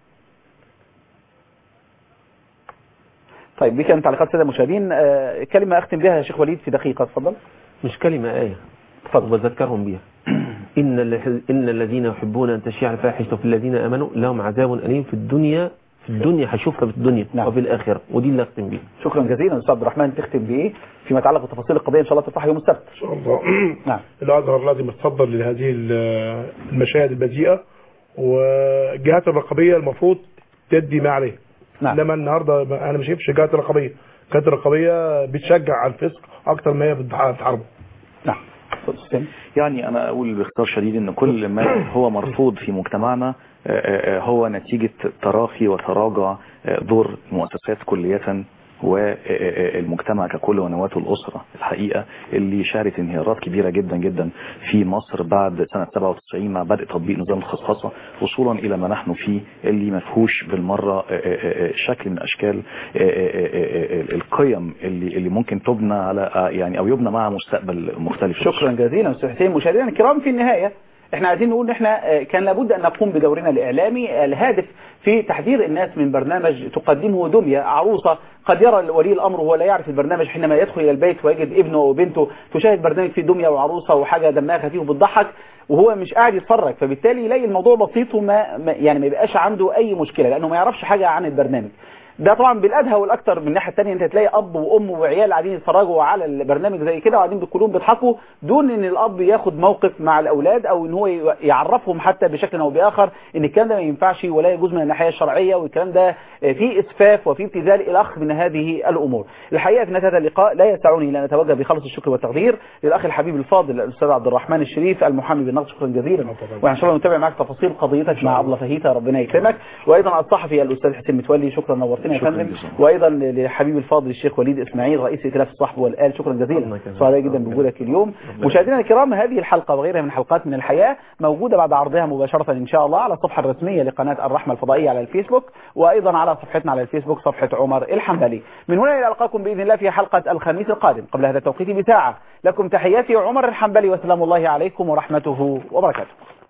طيب دي كانت تعليقات الساده المشاهدين آه، كلمه اختم بها يا شيخ وليد في دقيقه اتفضل مش كلمة آية وبذكرهم بيها إن ال- إن الذين يحبون أن تشيع الفاحشة في الذين آمنوا لهم عذاب أليم في الدنيا في الدنيا هشوفها في الدنيا نعم. وفي الآخرة ودي اللي أختم بيها شكرا جزيلا استاذ عبد الرحمن تختم بايه فيما يتعلق بتفاصيل القضيه ان شاء الله تفتح يوم السبت ان شاء الله نعم الازهر لازم يتصدر لهذه ال- المشاهد البذيئه والجهات الرقابيه المفروض تدي ما عليها نعم. انما النهارده ما- انا ما شايفش الجهات الرقابيه الجهات الرقابيه بتشجع على الفسق اكتر ما هي بتح- بتحاربه نعم يعني انا اقول باختصار شديد ان كل ما هو مرفوض في مجتمعنا آه، آه، هو نتيجة تراخي وتراجع آه، دور المؤسسات كلية والمجتمع ككل ونواته الأسرة الحقيقة اللي شهدت انهيارات كبيرة جدا جدا في مصر بعد سنة 97 مع بدء تطبيق نظام الخصخصة وصولا إلى ما نحن فيه اللي مفهوش بالمرة آه، آه، آه، شكل من أشكال آه، آه، آه، آه، القيم اللي اللي ممكن تبنى على آه، يعني أو يبنى مع مستقبل مختلف شكرا جزيلا استاذ حسين مشاهدينا الكرام في النهايه احنا عايزين نقول ان احنا آه، كان لابد ان نقوم بدورنا الاعلامي الهادف في تحذير الناس من برنامج تقدمه دميه عروسه قد يرى ولي الامر وهو لا يعرف البرنامج حينما يدخل الى البيت ويجد ابنه او بنته تشاهد برنامج فيه دميه وعروسه وحاجه دمها خفيف وبتضحك وهو مش قاعد يتفرج فبالتالي يلاقي الموضوع بسيط وما ما- يعني ما يبقاش عنده اي مشكله لانه ما يعرفش حاجه عن البرنامج ده طبعا بالادهى والاكثر من الناحيه الثانيه انت تلاقي اب وام وعيال قاعدين يتفرجوا على البرنامج زي كده وقاعدين كلهم بيضحكوا دون ان الاب ياخد موقف مع الاولاد او ان هو يعرفهم حتى بشكل او باخر ان الكلام ده ما ينفعش ولا يجوز من الناحيه الشرعيه والكلام ده فيه اسفاف وفيه ابتذال الى اخ من هذه الامور الحقيقه في نهايه هذا اللقاء لا يسعني الا ان اتوجه بخالص الشكر والتقدير للاخ الحبيب الفاضل الاستاذ عبد الرحمن الشريف المحامي بالنقد شكرا جزيلا وان شاء الله نتابع معك تفاصيل قضيتك مع ابله فهيته ربنا يكرمك وايضا الصحفي الاستاذ حسين متولي شكرا نورتنا يا شكراً فندم جزيلاً. وايضا لحبيب الفاضل الشيخ وليد اسماعيل رئيس ائتلاف الصحب والال شكرا جزيلا سعداء جدا بوجودك اليوم مشاهدينا الكرام هذه الحلقه وغيرها من حلقات من الحياه موجوده بعد عرضها مباشره ان شاء الله على الصفحه الرسميه لقناه الرحمه الفضائيه على الفيسبوك وايضا على صفحتنا على الفيسبوك صفحه عمر الحنبلي من هنا الى القاكم باذن الله في حلقه الخميس القادم قبل هذا التوقيت بساعه لكم تحياتي عمر الحنبلي وسلام الله عليكم ورحمته وبركاته